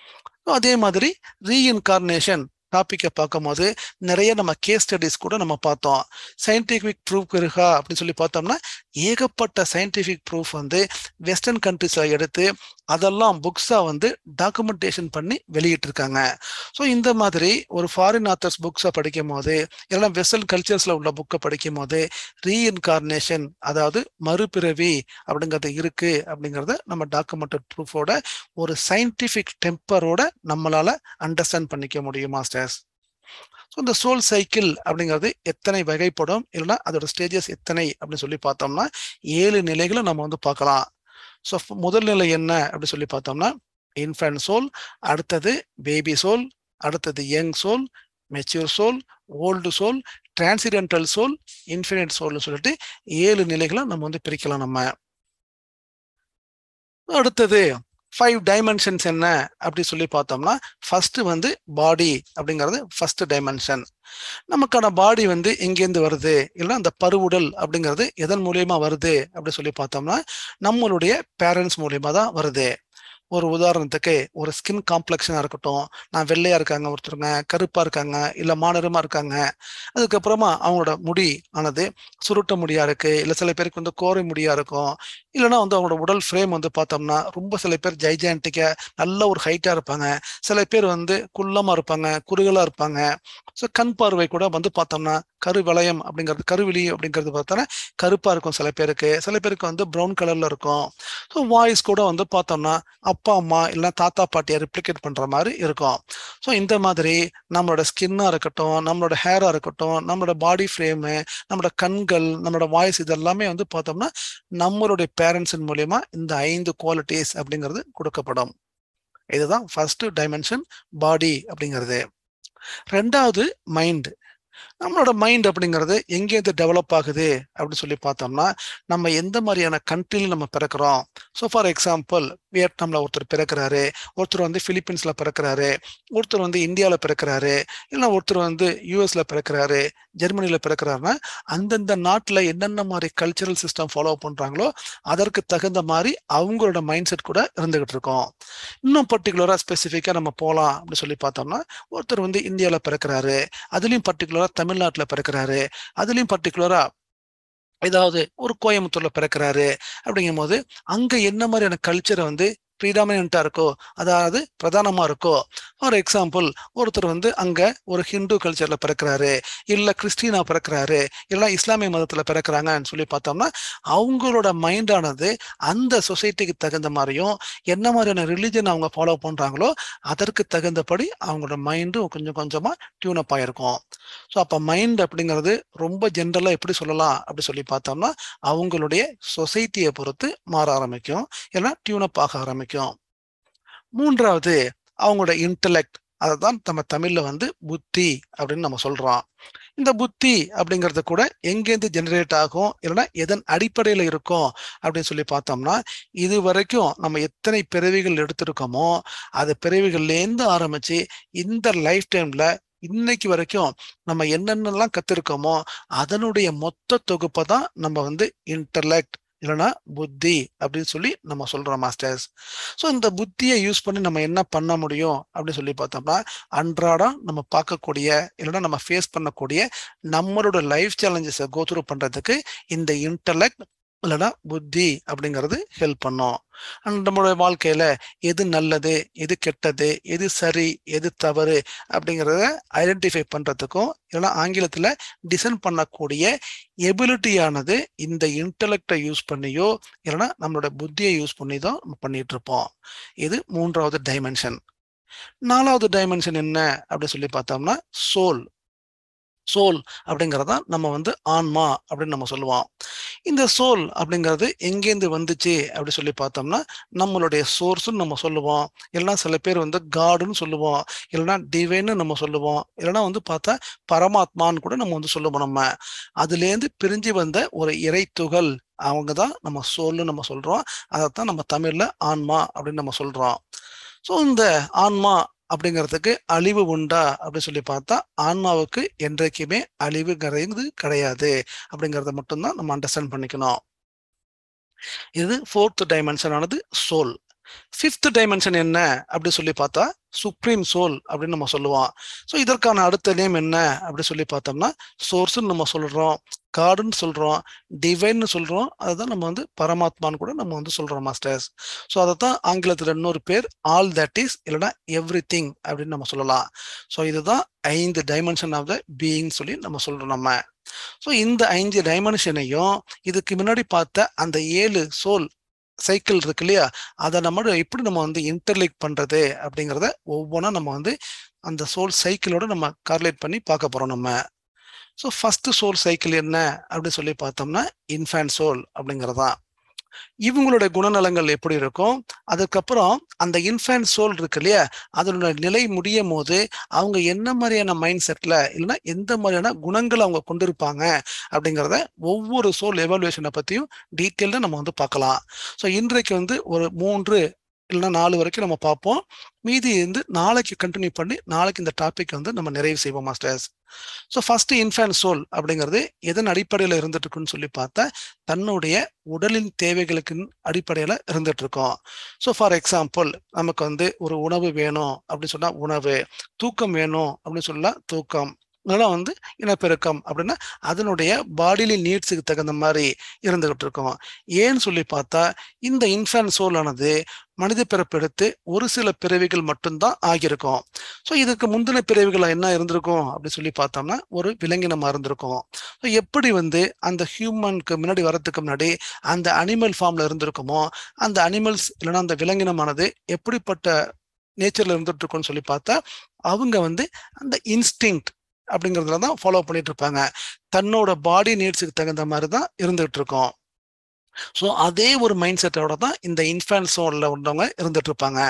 அதே மாதிரி ரீஇன்கார்னேஷன் டாப்பிக்கை பார்க்கும்போது நிறைய நம்ம கேஸ் ஸ்டடிஸ் கூட நம்ம பார்த்தோம் சயின்டிஃபிக் ப்ரூஃப் இருக்கா அப்படின்னு சொல்லி பார்த்தோம்னா ஏகப்பட்ட சயின்டிஃபிக் ப்ரூஃப் வந்து வெஸ்டர்ன் கண்ட்ரிஸில் எடுத்து அதெல்லாம் புக்ஸாக வந்து டாக்குமெண்டேஷன் பண்ணி வெளியிட்டிருக்காங்க ஸோ இந்த மாதிரி ஒரு ஃபாரின் ஆத்தர்ஸ் புக்ஸை படிக்கும் போது இல்லைன்னா வெஸ்டர்ன் கல்ச்சர்ஸில் உள்ள புக்கை படிக்கும் போது ரீஇன்கார்னேஷன் அதாவது மறுபிறவி அப்படிங்கிறது இருக்கு அப்படிங்கிறத நம்ம டாக்குமெண்டட் ப்ரூஃபோட ஒரு சயின்டிஃபிக் டெம்பரோட நம்மளால அண்டர்ஸ்டாண்ட் பண்ணிக்க முடியும் மாஸ்டர்ஸ் ஸோ இந்த சோல் சைக்கிள் அப்படிங்கிறது எத்தனை வகைப்படும் இல்லைன்னா அதோட ஸ்டேஜஸ் எத்தனை அப்படின்னு சொல்லி பார்த்தோம்னா ஏழு நிலைகளை நம்ம வந்து பார்க்கலாம் ஸோ முதல் நிலை என்ன அப்படின்னு சொல்லி பார்த்தோம்னா இன்ஃபேன்ட் சோல் அடுத்தது பேபி சோல் அடுத்தது young soul mature soul old soul transcendental soul infinite சோல்னு சொல்லிட்டு ஏழு நிலைகளை நம்ம வந்து பிரிக்கலாம் நம்ம அடுத்தது ஃபைவ் டைமென்ஷன்ஸ் என்ன அப்படி சொல்லி பார்த்தோம்னா ஃபர்ஸ்ட் வந்து பாடி அப்படிங்கிறது ஃபர்ஸ்ட் டைமென்ஷன் நமக்கான பாடி வந்து எங்கேருந்து வருது இல்லை அந்த பருவுடல் அப்படிங்கிறது எதன் மூலியமா வருது அப்படி சொல்லி பார்த்தோம்னா நம்மளுடைய பேரண்ட்ஸ் மூலியமா தான் வருது ஒரு உதாரணத்துக்கு ஒரு ஸ்கின் காம்ப்ளெக்ஷனாக இருக்கட்டும் நான் வெள்ளையா இருக்காங்க ஒருத்தருங்க கருப்பா இருக்காங்க இல்லை மாநிறமா இருக்காங்க அதுக்கப்புறமா அவங்களோட முடி ஆனது சுருட்ட முடியா இருக்கு இல்லை சில பேருக்கு வந்து கோரை முடியா இருக்கும் இல்லைன்னா வந்து அவங்களோட உடல் ஃப்ரேம் வந்து பார்த்தோம்னா ரொம்ப சில பேர் ஜைஜான்டிக்கா நல்ல ஒரு ஹைட்டா இருப்பாங்க சில பேர் வந்து குள்ளமா இருப்பாங்க குறுகலா இருப்பாங்க ஸோ கண் பார்வை கூட வந்து பார்த்தோம்னா கரு வளையம் அப்படிங்கிறது கருவிழி அப்படிங்கிறது பார்த்தோன்னா கருப்பா இருக்கும் சில பேருக்கு சில பேருக்கு வந்து ப்ரௌன் கலர்ல இருக்கும் ஸோ வாய்ஸ் கூட வந்து பார்த்தோம்னா அப்பா அம்மா இல்லைன்னா தாத்தா பாட்டியை ரிப்ளிகேட் பண்ற மாதிரி இருக்கும் ஸோ இந்த மாதிரி நம்மளோட ஸ்கின்னா இருக்கட்டும் நம்மளோட ஹேரா இருக்கட்டும் நம்மளோட பாடி ஃப்ரேமு நம்மளோட கண்கள் நம்மளோட வாய்ஸ் இதெல்லாமே வந்து பார்த்தோம்னா நம்மளுடைய பேரண்ட்ஸின் மூலியமா இந்த ஐந்து குவாலிட்டிஸ் அப்படிங்கிறது கொடுக்கப்படும் இதுதான் ஃபர்ஸ்ட் டைமென்ஷன் பாடி அப்படிங்கிறது ரெண்டாவது மைண்ட் நம்மளோட மைண்ட் அப்படிங்கிறது எங்கேருந்து டெவலப் ஆகுது அப்படின்னு சொல்லி பார்த்தோம்னா நம்ம எந்த மாதிரியான கண்ட்ரியில் நம்ம பிறக்கிறோம் ஸோ ஃபார் எக்ஸாம்பிள் வியட்நாமில் ஒருத்தர் பிறக்கிறாரு ஒருத்தர் வந்து பிலிப்பீன்ஸில் பிறக்கிறாரு ஒருத்தர் வந்து இந்தியாவில் பிறக்கிறாரு இல்லை ஒருத்தர் வந்து யூஎஸ்ல பிறக்கிறாரு ஜெர்மனியில் பிறக்கிறாருன்னா அந்தந்த நாட்டில் என்னென்ன மாதிரி கல்ச்சரல் சிஸ்டம் ஃபாலோ பண்ணுறாங்களோ அதற்கு தகுந்த மாதிரி அவங்களோட மைண்ட் செட் கூட இருந்துகிட்டு இருக்கோம் இன்னும் பர்டிகுலராக ஸ்பெசிஃபிக்காக நம்ம போகலாம் அப்படின்னு சொல்லி பார்த்தோம்னா ஒருத்தர் வந்து இந்தியாவில் பிறக்கிறாரு அதுலேயும் பர்டிகுலராக தமிழ்நாட்டில் பிறக்கிறாரு அதுலேயும் பர்டிகுலராக ஏதாவது ஒரு கோயம்புத்தூர்ல பிறக்கிறாரு அப்படிங்கும் போது அங்க என்ன மாதிரியான கல்ச்சரை வந்து ப்ரீடாமினா இருக்கோ அதாவது பிரதானமா இருக்கோ ஃபார் எக்ஸாம்பிள் ஒருத்தர் வந்து அங்க ஒரு ஹிந்து கல்ச்சர்ல பிறக்கிறாரு இல்ல கிறிஸ்டினா பிறக்கிறாரு இல்ல இஸ்லாமிய மதத்துல பிறக்கிறாங்கன்னு சொல்லி பார்த்தோம்னா அவங்களோட மைண்டானது அந்த சொசைட்டிக்கு தகுந்த மாதிரியும் என்ன மாதிரியான ரிலிஜன் அவங்க ஃபாலோ பண்றாங்களோ அதற்கு தகுந்தபடி அவங்களோட மைண்டும் கொஞ்சம் கொஞ்சமா டியூன் அப் ஆயிருக்கும் ஸோ அப்போ மைண்ட் அப்படிங்கிறது ரொம்ப ஜென்ரலாக எப்படி சொல்லலாம் அப்படி சொல்லி பார்த்தோம்னா அவங்களுடைய சொசைட்டியை பொறுத்து மாற ஆரம்பிக்கும் இல்லைன்னா டியூனப் ஆக ஆரம்பிக்கும் மூன்றாவது அவங்களோட இன்டலெக்ட் அதை தான் நம்ம தமிழ்ல வந்து புத்தி அப்படின்னு நம்ம சொல்றோம் இந்த புத்தி அப்படிங்கிறது கூட எங்கேருந்து ஜெனரேட் ஆகும் இல்லைன்னா எதன் அடிப்படையில் இருக்கும் அப்படின்னு சொல்லி பார்த்தோம்னா இது வரைக்கும் நம்ம எத்தனை பிறவிகள் எடுத்திருக்கோமோ அது பிறவிகள்லேருந்து ஆரம்பிச்சு இந்த லைஃப் டைம்ல இன்னைக்கு வரைக்கும் நம்ம என்னென்னலாம் கத்திருக்கோமோ அதனுடைய மொத்த தொகுப்பை தான் நம்ம வந்து இன்டர்லெக்ட் இல்லைன்னா புத்தி அப்படின்னு சொல்லி நம்ம சொல்றோம் மாஸ்டர்ஸ் ஸோ இந்த புத்தியை யூஸ் பண்ணி நம்ம என்ன பண்ண முடியும் அப்படின்னு சொல்லி பார்த்தோம்னா அன்றாடம் நம்ம பார்க்கக்கூடிய இல்லைன்னா நம்ம ஃபேஸ் பண்ணக்கூடிய நம்மளோட லைஃப் சேலஞ்சஸை கோத்ரூ பண்றதுக்கு இந்த இன்டலெக்ட் இல்லைன்னா புத்தி அப்படிங்கிறது ஹெல்ப் பண்ணும் அண்ட் நம்மளுடைய வாழ்க்கையில எது நல்லது எது கெட்டது எது சரி எது தவறு அப்படிங்கிறத ஐடென்டிஃபை பண்றதுக்கும் இல்லைன்னா ஆங்கிலத்துல டிசைன் பண்ணக்கூடிய எபிலிட்டியானது இந்த இன்டலெக்டை யூஸ் பண்ணியோ இல்லைன்னா நம்மளோட புத்தியை யூஸ் பண்ணி தான் நம்ம பண்ணிட்டு இருப்போம் இது மூன்றாவது டைமென்ஷன் நாலாவது டைமென்ஷன் என்ன அப்படின்னு சொல்லி பார்த்தோம்னா சோல் சோல் அப்படிங்கிறத நம்ம வந்து ஆன்மா அப்படின்னு நம்ம சொல்லுவோம் இந்த சோல் அப்படிங்கிறது எங்கேருந்து வந்துச்சு அப்படி சொல்லி பார்த்தோம்னா நம்மளுடைய சோர்ஸ்ன்னு நம்ம சொல்லுவோம் இல்லைன்னா சில பேர் வந்து காடுன்னு சொல்லுவோம் இல்லைன்னா டிவைன்னு நம்ம சொல்லுவோம் இல்லைன்னா வந்து பார்த்தா பரமாத்மான்னு கூட நம்ம வந்து சொல்லுவோம் நம்ம அதுலேருந்து பிரிஞ்சு வந்த ஒரு இறை துகள் அவங்க தான் நம்ம சோல்னு நம்ம சொல்றோம் அதைத்தான் நம்ம தமிழ்ல ஆன்மா அப்படின்னு நம்ம சொல்றோம் ஸோ இந்த ஆன்மா அப்படிங்கிறதுக்கு அழிவு உண்டா அப்படின்னு சொல்லி பார்த்தா ஆன்மாவுக்கு என்றைக்குமே அழிவுங்கிறது கிடையாது அப்படிங்கிறத மட்டும்தான் நம்ம அண்டர்ஸ்டாண்ட் பண்ணிக்கணும் இது ஃபோர்த் டைமென்ஷன் ஆனது சோல் ஃபிஃப்த் டைமென்ஷன் என்ன அப்படி சொல்லி பார்த்தா சுப்ரீம் சோல் அப்படின்னு நம்ம சொல்லுவோம் ஸோ இதற்கான அடுத்த நேம் என்ன அப்படி சொல்லி பார்த்தோம்னா சோர்ஸ்ன்னு நம்ம சொல்றோம் காடுன்னு சொல்றோம் டிவைன்னு சொல்றோம் அதுதான் நம்ம வந்து பரமாத்மான்னு கூட நம்ம வந்து சொல்றோம் மாஸ்டர்ஸ் ஸோ அதை தான் ஆங்கிலத்தில் இன்னொரு பேர் ஆல் தட் இஸ் இல்லைன்னா எவ்ரி திங் அப்படின்னு நம்ம சொல்லலாம் ஸோ இதுதான் ஐந்து டைமென்ஷன் ஆஃப் த பீயிங் சொல்லி நம்ம சொல்றோம் நம்ம ஸோ இந்த ஐந்து டைமென்ஷனையும் இதுக்கு முன்னாடி பார்த்த அந்த ஏழு சோல் சைக்கிள் இருக்கு இல்லையா அதை நம்ம எப்படி நம்ம வந்து இன்டர்லேக் பண்றது அப்படிங்கிறத ஒவ்வொன்றா நம்ம வந்து அந்த சோல் சைக்கிளோட நம்ம கார்லேட் பண்ணி பார்க்க போறோம் நம்ம ஸோ ஃபர்ஸ்ட் சோல் சைக்கிள் என்ன அப்படின்னு சொல்லி பார்த்தோம்னா இன்ஃபேன் சோல் அப்படிங்கிறதான் இவங்களோட குணநலங்கள் எப்படி இருக்கும் அதுக்கப்புறம் அந்த இன்ஃபேன் சோல் இருக்கு இல்லையா அதனோட நிலை முடியும் போது அவங்க என்ன மாதிரியான மைண்ட் செட்ல இல்லைன்னா எந்த மாதிரியான குணங்களை அவங்க கொண்டிருப்பாங்க அப்படிங்கிறத ஒவ்வொரு சோல் எவாலுவேஷனை பத்தியும் டீட்டெயில்டாக நம்ம வந்து பார்க்கலாம் ஸோ இன்றைக்கு வந்து ஒரு மூன்று இல்லைன்னா நாலு வரைக்கும் நம்ம பார்ப்போம் மீதி வந்து நாளைக்கு கண்டினியூ பண்ணி நாளைக்கு இந்த டாபிக் வந்து நம்ம நிறைவு செய்வோம் masters so first infant soul அப்படிங்கிறது எதன் அடிப்படையில் இருந்துட்டு இருக்குன்னு சொல்லி பார்த்தா தன்னுடைய உடலின் தேவைகளுக்கு அடிப்படையில் இருந்துட்டு இருக்கோம் ஸோ ஃபார் எக்ஸாம்பிள் நமக்கு வந்து ஒரு உணவு வேணும் அப்படின்னு சொன்னா உணவு தூக்கம் வேணும் அப்படின்னு சொல்லலாம் தூக்கம் இதெல்லாம் வந்து இனப்பெருக்கம் அப்படின்னா அதனுடைய பாடிலி நீட்ஸுக்கு தகுந்த மாதிரி இருந்துகிட்டு இருக்கோம் ஏன்னு சொல்லி பார்த்தா இந்த இன்ஃபேன் சோலானது மனித பிறப்பு எடுத்து ஒரு சில பிறவிகள் மட்டும்தான் ஆகியிருக்கும் ஸோ இதுக்கு முந்தின பிறவிகள் என்ன இருந்திருக்கும் அப்படின்னு சொல்லி பார்த்தோம்னா ஒரு விலங்கினமா இருந்திருக்கும் ஸோ எப்படி வந்து அந்த ஹியூமனுக்கு முன்னாடி வரதுக்கு முன்னாடி அந்த அனிமல் ஃபார்ம்ல இருந்திருக்குமோ அந்த அனிமல்ஸ் இல்லைன்னா அந்த விலங்கினமானது எப்படிப்பட்ட நேச்சர்ல இருந்துட்டு இருக்கும்னு சொல்லி பார்த்தா அவங்க வந்து அந்த இன்ஸ்டிங் அப்படிங்கிறதுல தான் ஃபாலோ பண்ணிட்டு இருப்பாங்க தன்னோட பாடி நீட்ஸுக்கு தகுந்த மாதிரி தான் இருந்துகிட்டு இருக்கோம் ஸோ அதே ஒரு மைண்ட் செட்டோட தான் இந்த இன்ஃபேன் சோன்ல உள்ளவங்க இருந்துட்டு இருப்பாங்க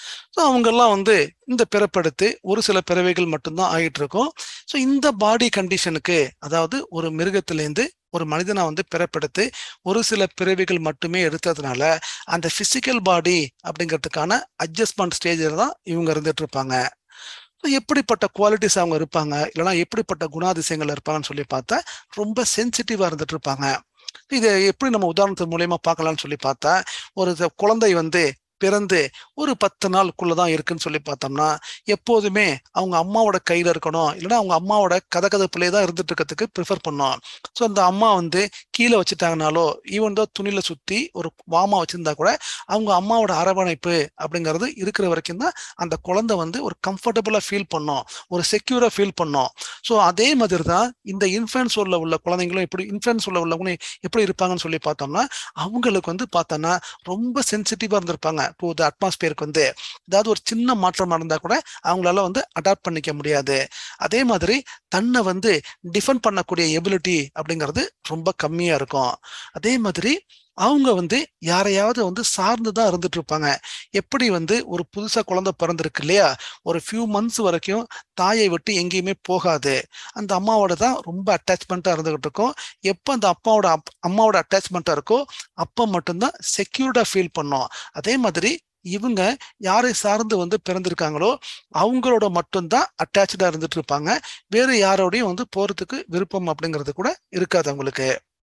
ஸோ அவங்கெல்லாம் வந்து இந்த பிறப்பெடுத்து ஒரு சில பிறவைகள் மட்டும்தான் ஆகிட்டு இருக்கும் ஸோ இந்த பாடி கண்டிஷனுக்கு அதாவது ஒரு மிருகத்திலேருந்து ஒரு மனிதனை வந்து பிறப்பெடுத்து ஒரு சில பிறவிகள் மட்டுமே எடுத்ததுனால அந்த பிசிக்கல் பாடி அப்படிங்கிறதுக்கான அட்ஜஸ்ட்மெண்ட் ஸ்டேஜில் தான் இவங்க இருந்துட்டு இருப்பாங்க எப்படிப்பட்ட குவாலிட்டிஸ் அவங்க இருப்பாங்க இல்லைன்னா எப்படிப்பட்ட குணாதிசயங்கள் இருப்பாங்கன்னு சொல்லி பார்த்தா ரொம்ப சென்சிட்டிவா இருந்துட்டு இருப்பாங்க இதை எப்படி நம்ம உதாரணத்து மூலியமா பார்க்கலாம்னு சொல்லி பார்த்தா ஒரு குழந்தை வந்து பிறந்து ஒரு பத்து நாளுக்குள்ளதான் இருக்குன்னு சொல்லி பார்த்தோம்னா எப்போதுமே அவங்க அம்மாவோட கையில இருக்கணும் இல்லைன்னா அவங்க அம்மாவோட கதகதப்புலேயே தான் இருந்துட்டு இருக்கிறதுக்கு ப்ரிஃபர் பண்ணோம் ஸோ அந்த அம்மா வந்து கீழே வச்சுட்டாங்கனாலோ ஈவன் தான் துணியில சுத்தி ஒரு வாமா வச்சிருந்தா கூட அவங்க அம்மாவோட அரவணைப்பு அப்படிங்கிறது இருக்கிற வரைக்கும் தான் அந்த குழந்தை வந்து ஒரு கம்ஃபர்டபுளா ஃபீல் பண்ணும் ஒரு செக்யூரா ஃபீல் பண்ணும் ஸோ அதே மாதிரி தான் இந்த இன்ஃபுளுன்ஸ் உள்ள உள்ள குழந்தைங்களும் எப்படி இன்ஃபுளுன்ஸ் உள்ள உள்ளவங்க எப்படி இருப்பாங்கன்னு சொல்லி பார்த்தோம்னா அவங்களுக்கு வந்து பார்த்தோன்னா ரொம்ப சென்சிட்டிவா இருந்திருப்பாங்க டு த அட்மாஸ்பியருக்கு வந்து ஏதாவது ஒரு சின்ன மாற்றம் இருந்தால் கூட அவங்களால வந்து அடாப்ட் பண்ணிக்க முடியாது அதே மாதிரி தன்னை வந்து டிஃபெண்ட் பண்ணக்கூடிய எபிலிட்டி அப்படிங்கிறது ரொம்ப கம்மியா இருக்கும் அதே மாதிரி அவங்க வந்து யாரையாவது வந்து சார்ந்து தான் இருந்துட்டு இருப்பாங்க எப்படி வந்து ஒரு புதுசா குழந்தை பிறந்திருக்கு இல்லையா ஒரு ஃபியூ மந்த்ஸ் வரைக்கும் தாயை விட்டு எங்கேயுமே போகாது அந்த அம்மாவோட தான் ரொம்ப அட்டாச்மெண்ட்டாக இருந்துகிட்டு இருக்கும் எப்போ அந்த அப்பாவோட அம்மாவோட அட்டாச்மெண்ட்டாக இருக்கோ அப்போ மட்டும்தான் செக்யூர்டாக ஃபீல் பண்ணும் அதே மாதிரி இவங்க யாரை சார்ந்து வந்து பிறந்திருக்காங்களோ அவங்களோட மட்டும்தான் அட்டாச்சா இருந்துட்டு இருப்பாங்க வேற யாரோடையும் வந்து போறதுக்கு விருப்பம் அப்படிங்கிறது கூட இருக்காது அவங்களுக்கு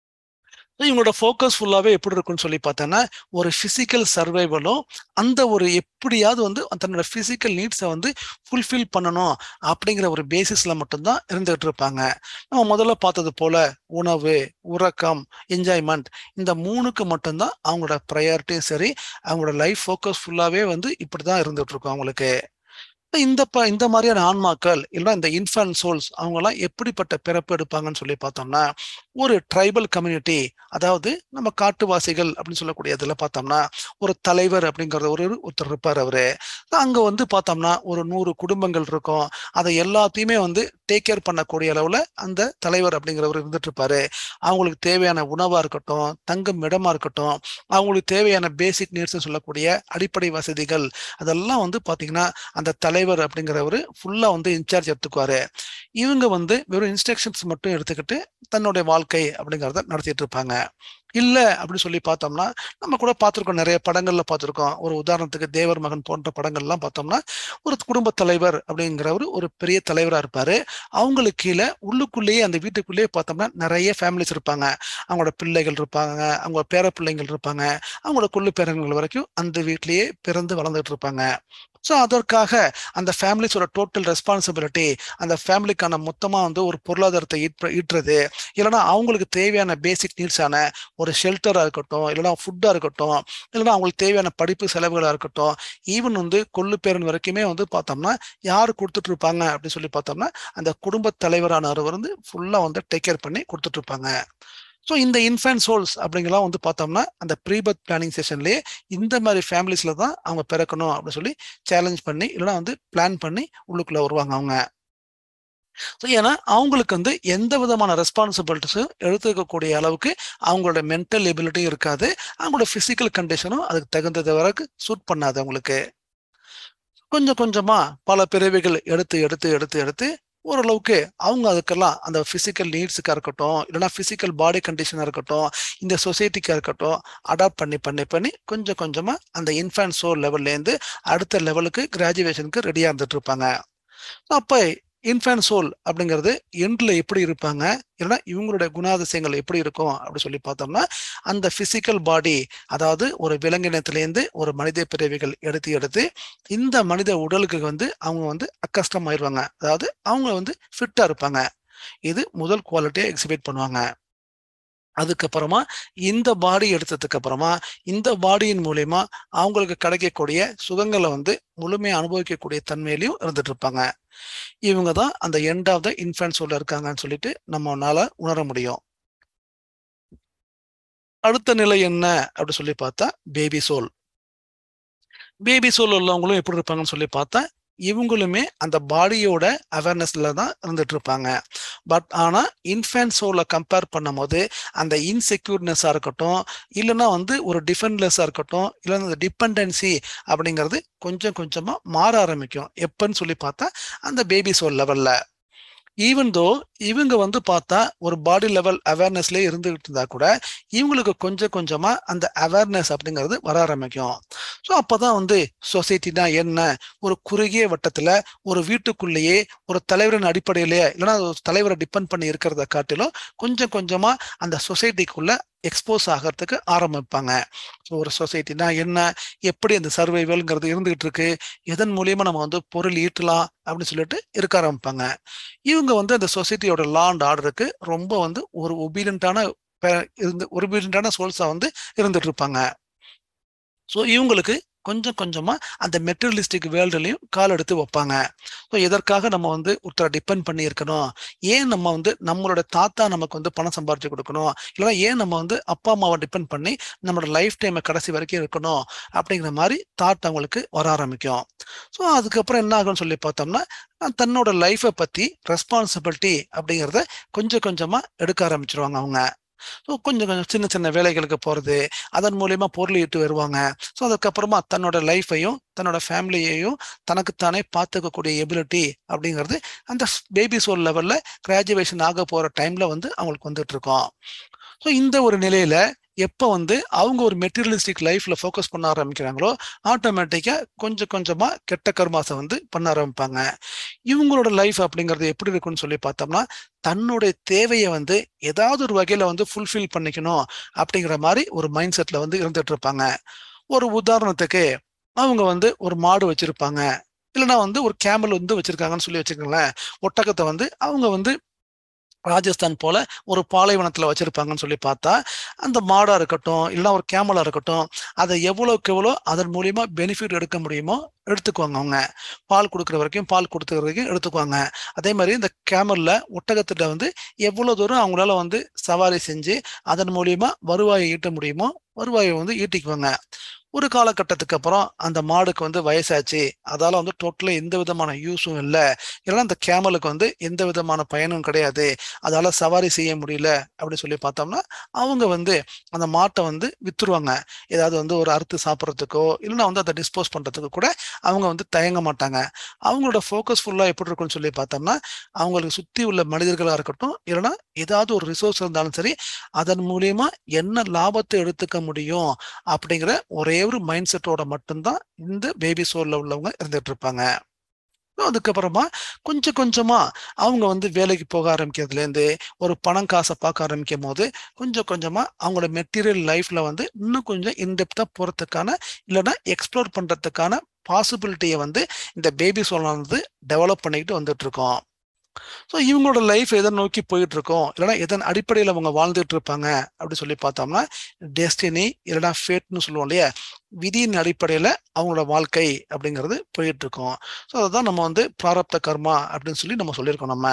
இவங்களோட ஃபோக்கஸ் ஃபுல்லாகவே எப்படி இருக்குன்னு சொல்லி பார்த்தோன்னா ஒரு ஃபிசிக்கல் சர்வைவலும் அந்த ஒரு எப்படியாவது வந்து தன்னோட ஃபிசிக்கல் நீட்ஸை வந்து ஃபுல்ஃபில் பண்ணணும் அப்படிங்கிற ஒரு பேசிஸில் மட்டும்தான் இருந்துகிட்டு இருப்பாங்க நம்ம முதல்ல பார்த்தது போல உணவு உறக்கம் என்ஜாய்மெண்ட் இந்த மூணுக்கு மட்டும்தான் அவங்களோட ப்ரையாரிட்டியும் சரி அவங்களோட லைஃப் ஃபோக்கஸ் ஃபுல்லாகவே வந்து இப்படி தான் இருந்துகிட்டு இருக்கும் அவங்களுக்கு இந்த ப இந்த மாதிரியான ஆன்மாக்கள் இல்லைன்னா இந்த இன்ஃபேன் சோல்ஸ் அவங்கெல்லாம் எப்படிப்பட்ட பிறப்பு எடுப்பாங்கன்னு சொல்லி பார்த்தோம்னா ஒரு ட்ரைபல் கம்யூனிட்டி அதாவது நம்ம காட்டுவாசிகள் அப்படின்னு சொல்லக்கூடிய இதில் பார்த்தோம்னா ஒரு தலைவர் அப்படிங்கிற ஒரு ஒருத்தர் இருப்பார் அவரு அங்கே வந்து பார்த்தோம்னா ஒரு நூறு குடும்பங்கள் இருக்கும் அதை எல்லாத்தையுமே வந்து டேக் கேர் பண்ணக்கூடிய அளவில் அந்த தலைவர் அப்படிங்கிறவர் இருந்துட்டு இருப்பாரு அவங்களுக்கு தேவையான உணவாக இருக்கட்டும் தங்கும் இடமா இருக்கட்டும் அவங்களுக்கு தேவையான பேசிக் நீட்ஸ் சொல்லக்கூடிய அடிப்படை வசதிகள் அதெல்லாம் வந்து பார்த்தீங்கன்னா அந்த தலைவர் அப்படிங்கிறவர் ஃபுல்லாக வந்து இன்சார்ஜ் எடுத்துக்குவாரு இவங்க வந்து வெறும் இன்ஸ்ட்ரக்ஷன்ஸ் மட்டும் எடுத்துக்கிட்டு தன்னுடைய வாழ்க்கை அப்படிங்கிறத நடத்திட்டு இருப்பாங்க இல்லை அப்படின்னு சொல்லி பார்த்தோம்னா நம்ம கூட பார்த்துருக்கோம் நிறைய படங்கள்ல பார்த்துருக்கோம் ஒரு உதாரணத்துக்கு தேவர் மகன் போன்ற படங்கள்லாம் பார்த்தோம்னா ஒரு குடும்ப தலைவர் அப்படிங்கிறவர் ஒரு பெரிய தலைவராக இருப்பாரு அவங்களுக்கு கீழே உள்ளுக்குள்ளேயே அந்த வீட்டுக்குள்ளேயே பார்த்தோம்னா நிறைய ஃபேமிலிஸ் இருப்பாங்க அவங்களோட பிள்ளைகள் இருப்பாங்க அவங்க பேர பிள்ளைங்கள் இருப்பாங்க அவங்களோட கொள்ளு பேரங்கள் வரைக்கும் அந்த வீட்லயே பிறந்து வளர்ந்துட்டு இருப்பாங்க ஸோ அதற்காக அந்த ஃபேமிலிஸோட டோட்டல் ரெஸ்பான்சிபிலிட்டி அந்த ஃபேமிலிக்கான மொத்தமாக வந்து ஒரு பொருளாதாரத்தை ஈற்ற ஈட்டுறது இல்லைன்னா அவங்களுக்கு தேவையான பேசிக் நீட்ஸான ஒரு ஷெல்டராக இருக்கட்டும் இல்லைன்னா ஃபுட்டாக இருக்கட்டும் இல்லைன்னா அவங்களுக்கு தேவையான படிப்பு செலவுகளாக இருக்கட்டும் ஈவன் வந்து கொள்ளு பேரன் வரைக்குமே வந்து பார்த்தோம்னா யார் கொடுத்துட்டு இருப்பாங்க அப்படின்னு சொல்லி பார்த்தோம்னா அந்த குடும்ப தலைவரானவர் வந்து ஃபுல்லாக வந்து டேக் கேர் பண்ணி கொடுத்துட்டு இருப்பாங்க ஸோ இந்த இன்ஃபேன்ட் சோல்ஸ் அப்படிங்கலாம் வந்து பார்த்தோம்னா அந்த ப்ரீபர்த் பிளானிங் செஷன்லேயே இந்த மாதிரி ஃபேமிலிஸில் தான் அவங்க பிறக்கணும் அப்படின்னு சொல்லி சேலஞ்ச் பண்ணி இல்லைன்னா வந்து பிளான் பண்ணி உள்ளுக்குள்ளே வருவாங்க அவங்க ஸோ ஏன்னா அவங்களுக்கு வந்து எந்த விதமான ரெஸ்பான்சிபிலிட்டிஸும் எடுத்துக்கக்கூடிய அளவுக்கு அவங்களோட மென்டல் எபிலிட்டியும் இருக்காது அவங்களோட ஃபிசிக்கல் கண்டிஷனும் அதுக்கு தகுந்தது வரைக்கும் சூட் பண்ணாது அவங்களுக்கு கொஞ்சம் கொஞ்சமா பல பிறவிகள் எடுத்து எடுத்து எடுத்து எடுத்து ஓரளவுக்கு அவங்க அதுக்கெல்லாம் அந்த ஃபிசிக்கல் நீட்ஸுக்காக இருக்கட்டும் இல்லைன்னா ஃபிசிக்கல் பாடி கண்டிஷனாக இருக்கட்டும் இந்த சொசைட்டிக்காக இருக்கட்டும் அடாப்ட் பண்ணி பண்ணி பண்ணி கொஞ்சம் கொஞ்சமாக அந்த இன்ஃபேன்ட் சோல் லெவல்லேருந்து அடுத்த லெவலுக்கு கிராஜுவேஷனுக்கு ரெடியாக இருந்துட்டு இருப்பாங்க அப்போ இன்ஃபேன் சோல் அப்படிங்கிறது எண்டில் எப்படி இருப்பாங்க இல்லைன்னா இவங்களுடைய குணாதிசயங்கள் எப்படி இருக்கும் அப்படி சொல்லி பார்த்தோம்னா அந்த பிசிக்கல் பாடி அதாவது ஒரு விலங்கினத்திலேருந்து ஒரு மனித பிறவிகள் எடுத்து எடுத்து இந்த மனித உடலுக்கு வந்து அவங்க வந்து அக்கஷ்டம் ஆயிடுவாங்க அதாவது அவங்க வந்து ஃபிட்டா இருப்பாங்க இது முதல் குவாலிட்டியை எக்ஸிபிட் பண்ணுவாங்க அதுக்கப்புறமா இந்த பாடி எடுத்ததுக்கு அப்புறமா இந்த பாடியின் மூலயமா அவங்களுக்கு கிடைக்கக்கூடிய சுகங்களை வந்து முழுமையாக அனுபவிக்கக்கூடிய தன்மையிலையும் இருந்துட்டு இருப்பாங்க இவங்க தான் அந்த எண்ட் ஆஃப் த இன்ஃபென்ட் இருக்காங்கன்னு சொல்லிட்டு நம்மளால உணர முடியும் அடுத்த நிலை என்ன அப்படி சொல்லி பார்த்தா பேபி சோல் பேபி சோல் உள்ளவங்களும் எப்படி இருப்பாங்கன்னு சொல்லி பார்த்தா இவங்களுமே அந்த பாடியோட அவேர்னஸ்ல தான் இருந்துட்டு இருப்பாங்க பட் ஆனா இன்ஃபேன்ட் சோலை கம்பேர் பண்ணும்போது அந்த இன்செக்யூர்னஸா இருக்கட்டும் இல்லைன்னா வந்து ஒரு டிஃபென்ட்லெஸ்ஸா இருக்கட்டும் இல்லைன்னா அந்த டிபெண்டன்சி அப்படிங்கிறது கொஞ்சம் கொஞ்சமா மாற ஆரம்பிக்கும் எப்பன்னு சொல்லி பார்த்தா அந்த பேபி சோல் லெவல்ல ஈவன் தோ இவங்க வந்து பார்த்தா ஒரு பாடி லெவல் அவேர்னஸ்லேயே இருந்துகிட்டு இருந்தா கூட இவங்களுக்கு கொஞ்சம் கொஞ்சமா அந்த அவேர்னஸ் அப்படிங்கிறது வர ஆரம்பிக்கும் ஸோ அப்பதான் வந்து சொசைட்டினா என்ன ஒரு குறுகிய வட்டத்துல ஒரு வீட்டுக்குள்ளேயே ஒரு தலைவரின் அடிப்படையிலேயே இல்லைன்னா ஒரு தலைவரை டிபெண்ட் பண்ணி இருக்கிறத காட்டிலும் கொஞ்சம் கொஞ்சமா அந்த சொசைட்டிக்குள்ள எக்ஸ்போஸ் ஆகிறதுக்கு ஆரம்பிப்பாங்க ஸோ ஒரு சொசைட்டினா என்ன எப்படி அந்த சர்வைவல்ங்கிறது இருந்துகிட்டு இருக்கு எதன் மூலியமா நம்ம வந்து பொருள் ஈட்டலாம் அப்படின்னு சொல்லிட்டு இருக்க ஆரம்பிப்பாங்க இவங்க வந்து அந்த சொசைட்டியோட லா அண்ட் ஆர்டருக்கு ரொம்ப வந்து ஒரு ஒபீடியன்டான இருந்து ஒபீடியன்டான சோல்ஸா வந்து இருந்துட்டு இருப்பாங்க ஸோ இவங்களுக்கு கொஞ்சம் கொஞ்சமா அந்த மெட்டீரியலிஸ்டிக் வேர்ல்டுலையும் கால் எடுத்து வைப்பாங்க ஸோ எதற்காக நம்ம வந்து ஒருத்தரை டிபெண்ட் பண்ணி இருக்கணும் ஏன் நம்ம வந்து நம்மளோட தாத்தா நமக்கு வந்து பணம் சம்பாரிச்சு கொடுக்கணும் இல்லைன்னா ஏன் நம்ம வந்து அப்பா அம்மாவை டிபெண்ட் பண்ணி நம்மளோட லைஃப் டைமை கடைசி வரைக்கும் இருக்கணும் அப்படிங்கிற மாதிரி தாட் அவங்களுக்கு வர ஆரம்பிக்கும் ஸோ அதுக்கப்புறம் என்ன ஆகும்னு சொல்லி பார்த்தோம்னா தன்னோட லைஃப்பை பத்தி ரெஸ்பான்சிபிலிட்டி அப்படிங்கிறத கொஞ்சம் கொஞ்சமா எடுக்க ஆரம்பிச்சிருவாங்க அவங்க ஸோ கொஞ்சம் கொஞ்சம் சின்ன சின்ன வேலைகளுக்கு போகிறது அதன் மூலயமா பொருள் ஈட்டு வருவாங்க ஸோ அதுக்கப்புறமா தன்னோட லைஃப்பையும் தன்னோட ஃபேமிலியையும் தனக்குத்தானே பார்த்துக்கக்கூடிய எபிலிட்டி அப்படிங்கிறது அந்த பேபி சோல் லெவலில் கிராஜுவேஷன் ஆக போகிற டைமில் வந்து அவங்களுக்கு வந்துட்டு இருக்கோம் ஸோ இந்த ஒரு நிலையில எப்போ வந்து அவங்க ஒரு மெட்டீரியலிஸ்டிக் லைஃப்ல ஃபோக்கஸ் பண்ண ஆரம்பிக்கிறாங்களோ ஆட்டோமேட்டிக்காக கொஞ்சம் கொஞ்சமாக கெட்ட கர்மாசை வந்து பண்ண ஆரம்பிப்பாங்க இவங்களோட லைஃப் அப்படிங்கிறது எப்படி இருக்குன்னு சொல்லி பார்த்தோம்னா தன்னுடைய தேவையை வந்து ஏதாவது ஒரு வகையில வந்து ஃபுல்ஃபில் பண்ணிக்கணும் அப்படிங்கிற மாதிரி ஒரு மைண்ட் செட்ல வந்து இருந்துட்டு இருப்பாங்க ஒரு உதாரணத்துக்கு அவங்க வந்து ஒரு மாடு வச்சிருப்பாங்க இல்லைன்னா வந்து ஒரு கேமல் வந்து வச்சிருக்காங்கன்னு சொல்லி வச்சுக்கோங்களேன் ஒட்டகத்தை வந்து அவங்க வந்து ராஜஸ்தான் போல ஒரு பாலைவனத்துல வச்சிருப்பாங்கன்னு சொல்லி பார்த்தா அந்த மாடா இருக்கட்டும் இல்லைன்னா ஒரு கேமலா இருக்கட்டும் அதை எவ்வளோக்கு எவ்வளோ அதன் மூலியமா பெனிஃபிட் எடுக்க முடியுமோ எடுத்துக்குவாங்க அவங்க பால் கொடுக்குற வரைக்கும் பால் கொடுத்துற வரைக்கும் எடுத்துக்குவாங்க அதே மாதிரி இந்த கேமல்ல ஒட்டகத்திட்ட வந்து எவ்வளவு தூரம் அவங்களால வந்து சவாரி செஞ்சு அதன் மூலியமா வருவாயை ஈட்ட முடியுமோ வருவாயை வந்து ஈட்டிக்குவாங்க ஒரு காலகட்டத்துக்கு அப்புறம் அந்த மாடுக்கு வந்து வயசாச்சு அதால வந்து டோட்டலா எந்த விதமான யூஸும் இல்லை இல்லைன்னா அந்த கேமலுக்கு வந்து எந்த விதமான பயனும் கிடையாது அதால சவாரி செய்ய முடியல அப்படின்னு சொல்லி பார்த்தோம்னா அவங்க வந்து அந்த மாட்டை வந்து வித்துருவாங்க ஏதாவது வந்து ஒரு அறுத்து சாப்பிட்றதுக்கோ இல்லைன்னா வந்து அதை டிஸ்போஸ் பண்றதுக்கு கூட அவங்க வந்து தயங்க மாட்டாங்க அவங்களோட ஃபோக்கஸ் ஃபுல்லா எப்படி இருக்கும்னு சொல்லி பார்த்தோம்னா அவங்களுக்கு சுத்தி உள்ள மனிதர்களா இருக்கட்டும் இல்லைன்னா ஏதாவது ஒரு ரிசோர்ஸ் இருந்தாலும் சரி அதன் மூலியமா என்ன லாபத்தை எடுத்துக்க முடியும் அப்படிங்கிற ஒரே ஒரு மைண்ட் செட்டோட மட்டும்தான் இந்த பேபி சோல்ல உள்ளவங்க இருந்துட்டு இருப்பாங்க அதுக்கப்புறமா கொஞ்சம் கொஞ்சமா அவங்க வந்து வேலைக்கு போக ஆரம்பிக்கிறதுல இருந்து ஒரு பணம் காசை பார்க்க ஆரம்பிக்கும் போது கொஞ்சம் கொஞ்சமா அவங்களோட மெட்டீரியல் லைஃப்ல வந்து இன்னும் கொஞ்சம் இன்டெப்தா போறதுக்கான இல்லைன்னா எக்ஸ்ப்ளோர் பண்றதுக்கான பாசிபிலிட்டியை வந்து இந்த பேபி சோல் வந்து டெவலப் பண்ணிக்கிட்டு வந்துட்டு இருக்கோம் ஸோ இவங்களோட லைஃப் எதை நோக்கி போயிட்டு இருக்கோம் இல்லைன்னா எதன் அடிப்படையில் அவங்க வாழ்ந்துட்டு இருப்பாங்க அப்படி சொல்லி பார்த்தோம்னா டெஸ்டினி இல்லைன்னா ஃபேட்னு சொல்லுவோம் இல்லையா விதியின் அடிப்படையில் அவங்களோட வாழ்க்கை அப்படிங்கிறது போயிட்டு இருக்கோம் ஸோ அதுதான் நம்ம வந்து பிராரப்த கர்மா அப்படின்னு சொல்லி நம்ம சொல்லியிருக்கோம் நம்ம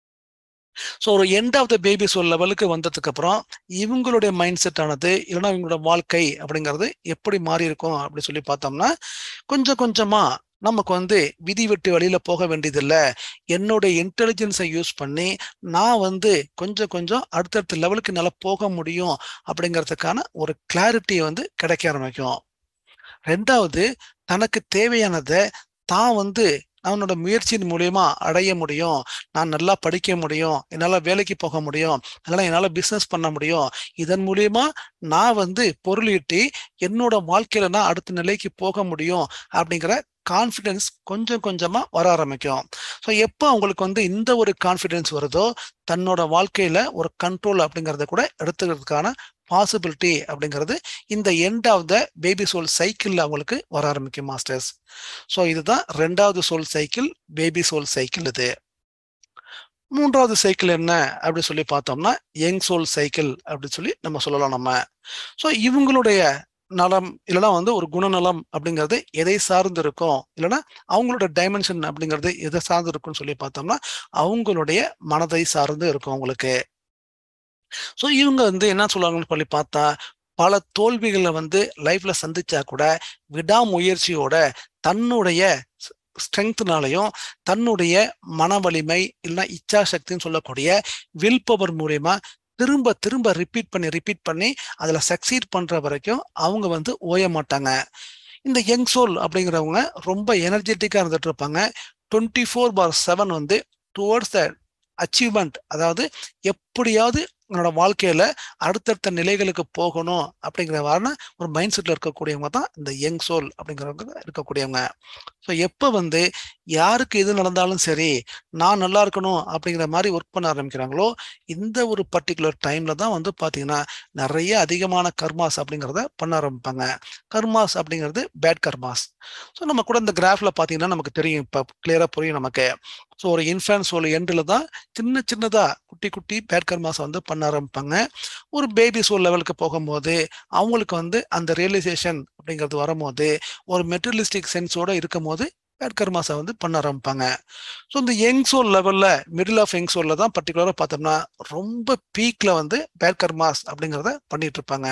ஸோ ஒரு end of the baby soul லெவலுக்கு வந்ததுக்கு அப்புறம் இவங்களுடைய மைண்ட் செட் ஆனது இல்லைன்னா இவங்களோட வாழ்க்கை அப்படிங்கிறது எப்படி மாறி இருக்கும் அப்படின்னு சொல்லி பார்த்தோம்னா கொஞ்சம் கொஞ்சமா நமக்கு வந்து விதி விட்டு வழியில போக வேண்டியதில்லை என்னோட இன்டெலிஜென்ஸை யூஸ் பண்ணி நான் வந்து கொஞ்சம் கொஞ்சம் அடுத்தடுத்த லெவலுக்கு நல்லா போக முடியும் அப்படிங்கிறதுக்கான ஒரு கிளாரிட்டியை வந்து கிடைக்க ஆரம்பிக்கும் ரெண்டாவது தனக்கு தேவையானதை தான் வந்து அவனோட முயற்சியின் மூலியமா அடைய முடியும் நான் நல்லா படிக்க முடியும் என்னால் வேலைக்கு போக முடியும் அதனால என்னால் பிஸ்னஸ் பண்ண முடியும் இதன் மூலியமா நான் வந்து பொருளீட்டி என்னோட வாழ்க்கையில நான் அடுத்த நிலைக்கு போக முடியும் அப்படிங்கிற கான்ஃபிடென்ஸ் கொஞ்சம் கொஞ்சமா வர ஆரம்பிக்கும் ஸோ எப்போ அவங்களுக்கு வந்து இந்த ஒரு கான்ஃபிடென்ஸ் வருதோ தன்னோட வாழ்க்கையில ஒரு கண்ட்ரோல் அப்படிங்கிறத கூட எடுத்துக்கிறதுக்கான பாசிபிலிட்டி அப்படிங்கிறது இந்த end of the baby soul cycle அவங்களுக்கு வர ஆரம்பிக்கும் மாஸ்டர்ஸ் ஸோ இதுதான் ரெண்டாவது soul cycle baby soul cycle இது மூன்றாவது சைக்கிள் என்ன அப்படின்னு சொல்லி பார்த்தோம்னா யங் சோல் சைக்கிள் அப்படின்னு சொல்லி நம்ம சொல்லலாம் நம்ம ஸோ இவங்களுடைய நலம் இல்லைன்னா வந்து ஒரு குணநலம் அப்படிங்கிறது எதை சார்ந்து இருக்கும் இல்லைன்னா அவங்களோட டைமென்ஷன் அப்படிங்கிறது எதை சார்ந்து இருக்கும்னு சொல்லி பார்த்தோம்னா அவங்களுடைய மனதை சார்ந்து இருக்கும் அவங்களுக்கு ஸோ இவங்க வந்து என்ன சொல்லுவாங்கன்னு சொல்லி பார்த்தா பல தோல்விகளை வந்து லைஃப்ல சந்திச்சா கூட விடாமுயற்சியோட தன்னுடைய ஸ்ட்ரென்த்னாலையும் தன்னுடைய மன வலிமை இல்லைன்னா இச்சா சக்தின்னு சொல்லக்கூடிய வில் பவர் மூலியமா திரும்ப திரும்ப ரிப்பீட் பண்ணி ரிப்பீட் பண்ணி அதுல சக்சீட் பண்ற வரைக்கும் அவங்க வந்து ஓய மாட்டாங்க இந்த யங் சோல் அப்படிங்கிறவங்க ரொம்ப எனர்ஜெட்டிக்கா இருந்துட்டு இருப்பாங்க டுவெண்ட்டி ஃபோர் பார் செவன் வந்து டுவர்ட்ஸ் த அச்சீவ்மெண்ட் அதாவது எப்படியாவது உன்னோட வாழ்க்கையில அடுத்தடுத்த நிலைகளுக்கு போகணும் அப்படிங்கிற வாரண ஒரு மைண்ட் செட்ல இருக்கக்கூடியவங்க தான் இந்த யங் சோல் அப்படிங்கிறவங்க இருக்கக்கூடியவங்க ஸோ எப்போ வந்து யாருக்கு எது நடந்தாலும் சரி நான் நல்லா இருக்கணும் அப்படிங்கிற மாதிரி ஒர்க் பண்ண ஆரம்பிக்கிறாங்களோ இந்த ஒரு பர்டிகுலர் டைம்ல தான் வந்து பார்த்தீங்கன்னா நிறைய அதிகமான கர்மாஸ் அப்படிங்கிறத பண்ண ஆரம்பிப்பாங்க கர்மாஸ் அப்படிங்கிறது பேட் கர்மாஸ் ஸோ நம்ம கூட இந்த கிராஃப்ல பார்த்தீங்கன்னா நமக்கு தெரியும் இப்போ கிளியரா புரியும் நமக்கு ஸோ ஒரு இன்ஃபேன்ஸ் ஒரு எண்டில் தான் சின்ன சின்னதா குட்டி குட்டி பேட் கர்மாஸ் வந்து பண்ண ஆரம்பிப்பாங்க ஒரு பேபி சோல் லெவலுக்கு போகும்போது அவங்களுக்கு வந்து அந்த ரியலைசேஷன் அப்படிங்கிறது வரும்போது ஒரு மெட்டீரியலிஸ்டிக் சென்ஸோட இருக்கும் போது பேட் கர்மாஸை வந்து பண்ண ஆரம்பிப்பாங்க ஸோ இந்த யங் சோல் லெவல்ல மிடில் ஆஃப் யங் சோல்ல தான் பர்டிகுலராக பார்த்தோம்னா ரொம்ப பீக்ல வந்து பேட் கர்மாஸ் அப்படிங்கிறத பண்ணிட்டு இருப்பாங்க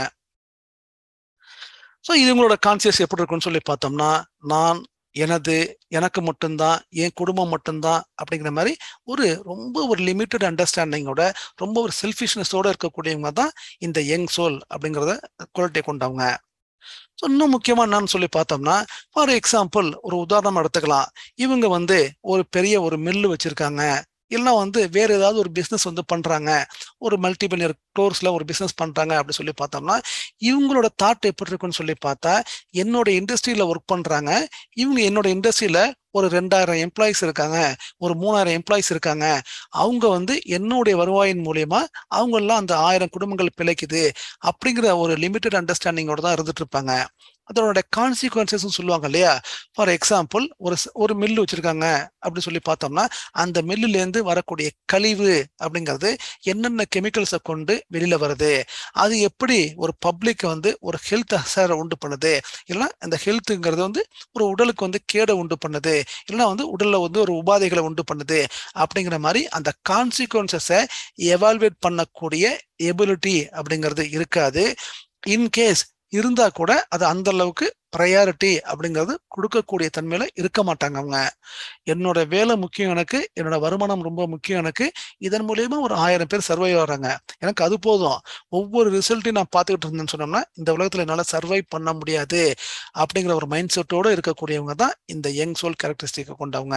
ஸோ இவங்களோட கான்சியஸ் எப்படி இருக்குன்னு சொல்லி பார்த்தோம்னா நான் எனது எனக்கு மட்டும்தான் என் குடும்பம் மட்டும்தான் அப்படிங்கிற மாதிரி ஒரு ரொம்ப ஒரு லிமிட்டட் அண்டர்ஸ்டாண்டிங்கோட ரொம்ப ஒரு செல்ஃபிஷ்னஸோட இருக்கக்கூடியவங்க தான் இந்த யங் சோல் அப்படிங்கிறத குவாலிட்டியை கொண்டவங்க ஸோ இன்னும் முக்கியமா என்னன்னு சொல்லி பார்த்தோம்னா ஃபார் எக்ஸாம்பிள் ஒரு உதாரணம் எடுத்துக்கலாம் இவங்க வந்து ஒரு பெரிய ஒரு மில்லு வச்சிருக்காங்க இல்லைன்னா வந்து வேற ஏதாவது ஒரு பிஸ்னஸ் வந்து பண்றாங்க ஒரு மல்டி பில்லியர் டோர்ஸ்ல ஒரு பிஸ்னஸ் பண்றாங்க அப்படி சொல்லி பார்த்தோம்னா இவங்களோட தாட் எப்படி இருக்குன்னு சொல்லி பார்த்தா என்னோட இண்டஸ்ட்ரியில ஒர்க் பண்றாங்க இவங்க என்னோட இண்டஸ்ட்ரியில ஒரு ரெண்டாயிரம் எம்ப்ளாயிஸ் இருக்காங்க ஒரு மூணாயிரம் எம்ப்ளாயிஸ் இருக்காங்க அவங்க வந்து என்னுடைய வருவாயின் மூலியமா அவங்க எல்லாம் அந்த ஆயிரம் குடும்பங்கள் பிழைக்குது அப்படிங்கிற ஒரு லிமிட்டட் அண்டர்ஸ்டாண்டிங்கோட தான் இருந்துட்டு இருப்பாங்க அதனோட கான்சிக்வன்சஸ் சொல்லுவாங்க இல்லையா ஃபார் எக்ஸாம்பிள் ஒரு ஒரு மில்லு வச்சிருக்காங்க அப்படி சொல்லி பார்த்தோம்னா அந்த மில்லுல இருந்து வரக்கூடிய கழிவு அப்படிங்கிறது என்னென்ன கெமிக்கல்ஸை கொண்டு வெளியில வருது அது எப்படி ஒரு பப்ளிக் வந்து ஒரு ஹெல்த் அசரை உண்டு பண்ணுது இல்லைன்னா அந்த ஹெல்த்துங்கிறது வந்து ஒரு உடலுக்கு வந்து கேடை உண்டு பண்ணுது இல்லைன்னா வந்து உடல்ல வந்து ஒரு உபாதைகளை உண்டு பண்ணுது அப்படிங்கிற மாதிரி அந்த கான்சிக்வன்சஸை எவால்வேட் பண்ணக்கூடிய எபிலிட்டி அப்படிங்கிறது இருக்காது இன்கேஸ் இருந்தா கூட அது அந்த அளவுக்கு ப்ரையாரிட்டி அப்படிங்கிறது கொடுக்கக்கூடிய தன்மையில இருக்க மாட்டாங்க அவங்க என்னோட வேலை முக்கியம் எனக்கு என்னோட வருமானம் ரொம்ப முக்கியம் எனக்கு இதன் மூலியமா ஒரு ஆயிரம் பேர் சர்வை வர்றாங்க எனக்கு அது போதும் ஒவ்வொரு ரிசல்ட்டையும் நான் பார்த்துக்கிட்டு இருந்தேன்னு சொன்னோம்னா இந்த உலகத்துல என்னால சர்வை பண்ண முடியாது அப்படிங்கிற ஒரு மைண்ட் செட்டோட இருக்கக்கூடியவங்க தான் இந்த யங் சோல் கேரக்டரிஸ்டிக்கை கொண்டவங்க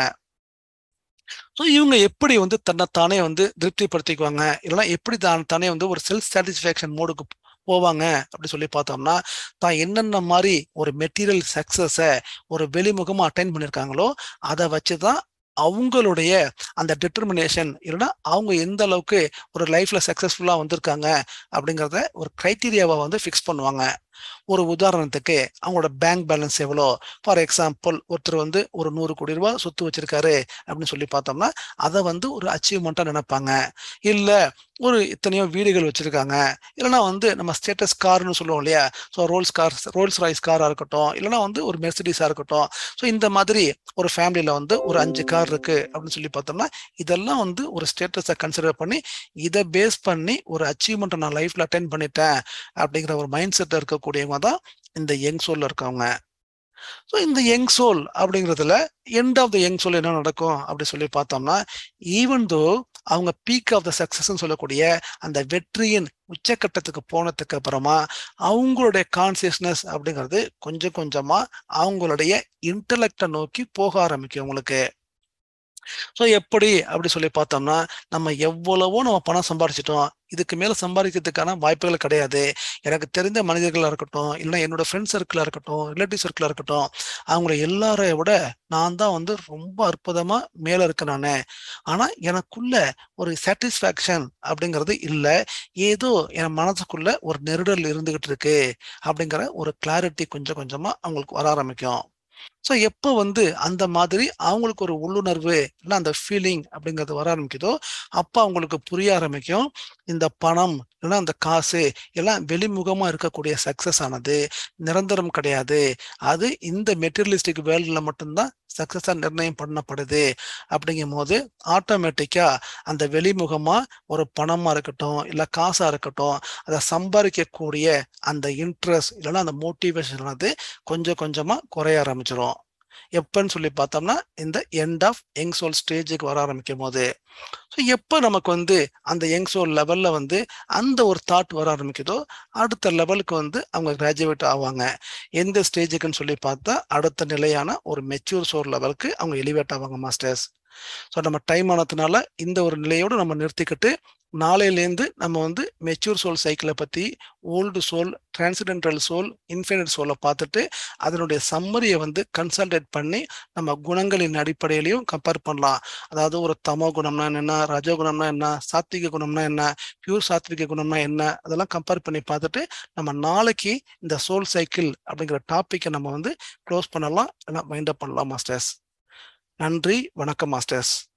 ஸோ இவங்க எப்படி வந்து தன்னைத்தானே வந்து திருப்திப்படுத்திக்குவாங்க இல்லைன்னா எப்படி தான் தானே வந்து ஒரு செல்ஃப் சாட்டிஸ்ஃபேக்ஷன் மோடுக்கு போவாங்க அப்படி சொல்லி பார்த்தோம்னா தான் என்னென்ன மாதிரி ஒரு மெட்டீரியல் சக்சஸை ஒரு வெளிமுகமா அட்டைன் பண்ணியிருக்காங்களோ அதை வச்சு தான் அவங்களுடைய அந்த டிட்டர்மினேஷன் இல்லைன்னா அவங்க எந்த அளவுக்கு ஒரு லைஃப்ல சக்சஸ்ஃபுல்லா வந்திருக்காங்க அப்படிங்கிறத ஒரு கிரைட்டீரியாவை வந்து ஃபிக்ஸ் பண்ணுவாங்க ஒரு உதாரணத்துக்கு அவங்களோட பேங்க் பேலன்ஸ் எவ்வளோ ஃபார் எக்ஸாம்பிள் ஒருத்தர் வந்து ஒரு நூறு கோடி ரூபாய் சொத்து வச்சிருக்காரு அப்படின்னு சொல்லி பார்த்தோம்னா அதை வந்து ஒரு அச்சீவ்மெண்ட்டாக நினைப்பாங்க இல்லை ஒரு இத்தனையோ வீடுகள் வச்சிருக்காங்க இல்லைனா வந்து நம்ம ஸ்டேட்டஸ் கார்னு சொல்லுவோம் இல்லையா so Rolls car Rolls Royce காராக இருக்கட்டும் இல்லைனா வந்து ஒரு மெர்சிடிஸாக இருக்கட்டும் ஸோ இந்த மாதிரி ஒரு ஃபேமிலியில் வந்து ஒரு அஞ்சு கார் இருக்கு அப்படின்னு சொல்லி பார்த்தோம்னா இதெல்லாம் வந்து ஒரு ஸ்டேட்டஸை கன்சிடர் பண்ணி இதை பேஸ் பண்ணி ஒரு அச்சீவ்மெண்ட்டை நான் லைஃப்ல அட்டைன் பண்ணிட்டேன் அப்படிங்கிற ஒரு மைண்ட் செட்டில் இருக்கக்கூடியவங்க தான் இந்த யங் சோல்ல இருக்கவங்க ஸோ இந்த யங் சோல் அப்படிங்கிறதுல end of the young soul என்ன நடக்கும் அப்படி சொல்லி பார்த்தோம்னா ஈவன் தோ அவங்க பீக் ஆஃப் த சக்சஸ்ன்னு சொல்லக்கூடிய அந்த வெற்றியின் உச்சக்கட்டத்துக்கு போனதுக்கு அப்புறமா அவங்களுடைய கான்சியஸ்னஸ் அப்படிங்கிறது கொஞ்சம் கொஞ்சமா அவங்களுடைய இன்டலெக்டை நோக்கி போக ஆரம்பிக்கும் உங்களுக்கு ஸோ எப்படி அப்படி சொல்லி பார்த்தோம்னா நம்ம எவ்வளவோ நம்ம பணம் சம்பாரிச்சிட்டோம் இதுக்கு மேல சம்பாதிக்கிறதுக்கான வாய்ப்புகள் கிடையாது எனக்கு தெரிந்த மனிதர்களா இருக்கட்டும் இல்லை என்னோட ஃப்ரெண்ட் சர்க்கிளா இருக்கட்டும் ரிலேட்டிவ் சர்க்கிளா இருக்கட்டும் அவங்கள எல்லாரைய விட நான் தான் வந்து ரொம்ப அற்புதமா மேல இருக்கேன் நானு ஆனா எனக்குள்ள ஒரு சாட்டிஸ்ஃபேக்ஷன் அப்படிங்கிறது இல்லை ஏதோ என் மனசுக்குள்ள ஒரு நெருடல் இருந்துகிட்டு இருக்கு அப்படிங்கிற ஒரு கிளாரிட்டி கொஞ்சம் கொஞ்சமா அவங்களுக்கு வர ஆரம்பிக்கும் ஸோ எப்போ வந்து அந்த மாதிரி அவங்களுக்கு ஒரு உள்ளுணர்வு இல்லை அந்த ஃபீலிங் அப்படிங்கிறது வர ஆரம்பிக்குதோ அப்போ அவங்களுக்கு புரிய ஆரம்பிக்கும் இந்த பணம் இல்லைன்னா அந்த காசு எல்லாம் வெளிமுகமாக இருக்கக்கூடிய சக்சஸ் ஆனது நிரந்தரம் கிடையாது அது இந்த மெட்டீரியலிஸ்டிக் வேர்ல்டில் மட்டும்தான் சக்சஸாக நிர்ணயம் பண்ணப்படுது அப்படிங்கும் போது ஆட்டோமேட்டிக்காக அந்த வெளிமுகமாக ஒரு பணமாக இருக்கட்டும் இல்லை காசாக இருக்கட்டும் அதை சம்பாதிக்கக்கூடிய அந்த இன்ட்ரெஸ்ட் இல்லைன்னா அந்த மோட்டிவேஷன் வந்து கொஞ்சம் கொஞ்சமாக குறைய ஆரம்பிச்சிடும் எப்பன்னு சொல்லி பார்த்தோம்னா இந்த எண்ட் ஆஃப் யங் சோல் ஸ்டேஜுக்கு வர ஆரம்பிக்கும் போது ஸோ எப்போ நமக்கு வந்து அந்த யங் சோல் லெவல்ல வந்து அந்த ஒரு தாட் வர ஆரம்பிக்குதோ அடுத்த லெவலுக்கு வந்து அவங்க கிராஜுவேட் ஆவாங்க எந்த ஸ்டேஜுக்குன்னு சொல்லி பார்த்தா அடுத்த நிலையான ஒரு மெச்சூர் சோல் லெவலுக்கு அவங்க எலிவேட் ஆவாங்க மாஸ்டர்ஸ் ஸோ நம்ம டைம் ஆனதுனால இந்த ஒரு நிலையோடு நம்ம நிறுத்திக்கிட்டு நாளையிலேருந்து நம்ம வந்து மெச்சூர் சோல் சைக்கிளை பற்றி old soul transcendental soul infinite சோலை பார்த்துட்டு அதனுடைய சம்மரியை வந்து கன்சல்டேட் பண்ணி நம்ம குணங்களின் அடிப்படையிலையும் கம்பேர் பண்ணலாம் அதாவது ஒரு தமோ குணம்னா என்ன ரஜோ குணம்னா என்ன சாத்விக குணம்னா என்ன பியூர் சாத்விக குணம்னா என்ன அதெல்லாம் கம்பேர் பண்ணி பார்த்துட்டு நம்ம நாளைக்கு இந்த சோல் சைக்கிள் அப்படிங்கிற டாப்பிக்கை நம்ம வந்து க்ளோஸ் பண்ணலாம் இல்லைன்னா மைண்ட் அப் பண்ணலாம் மாஸ்டர்ஸ் நன்றி வணக்கம் மாஸ்டர்ஸ்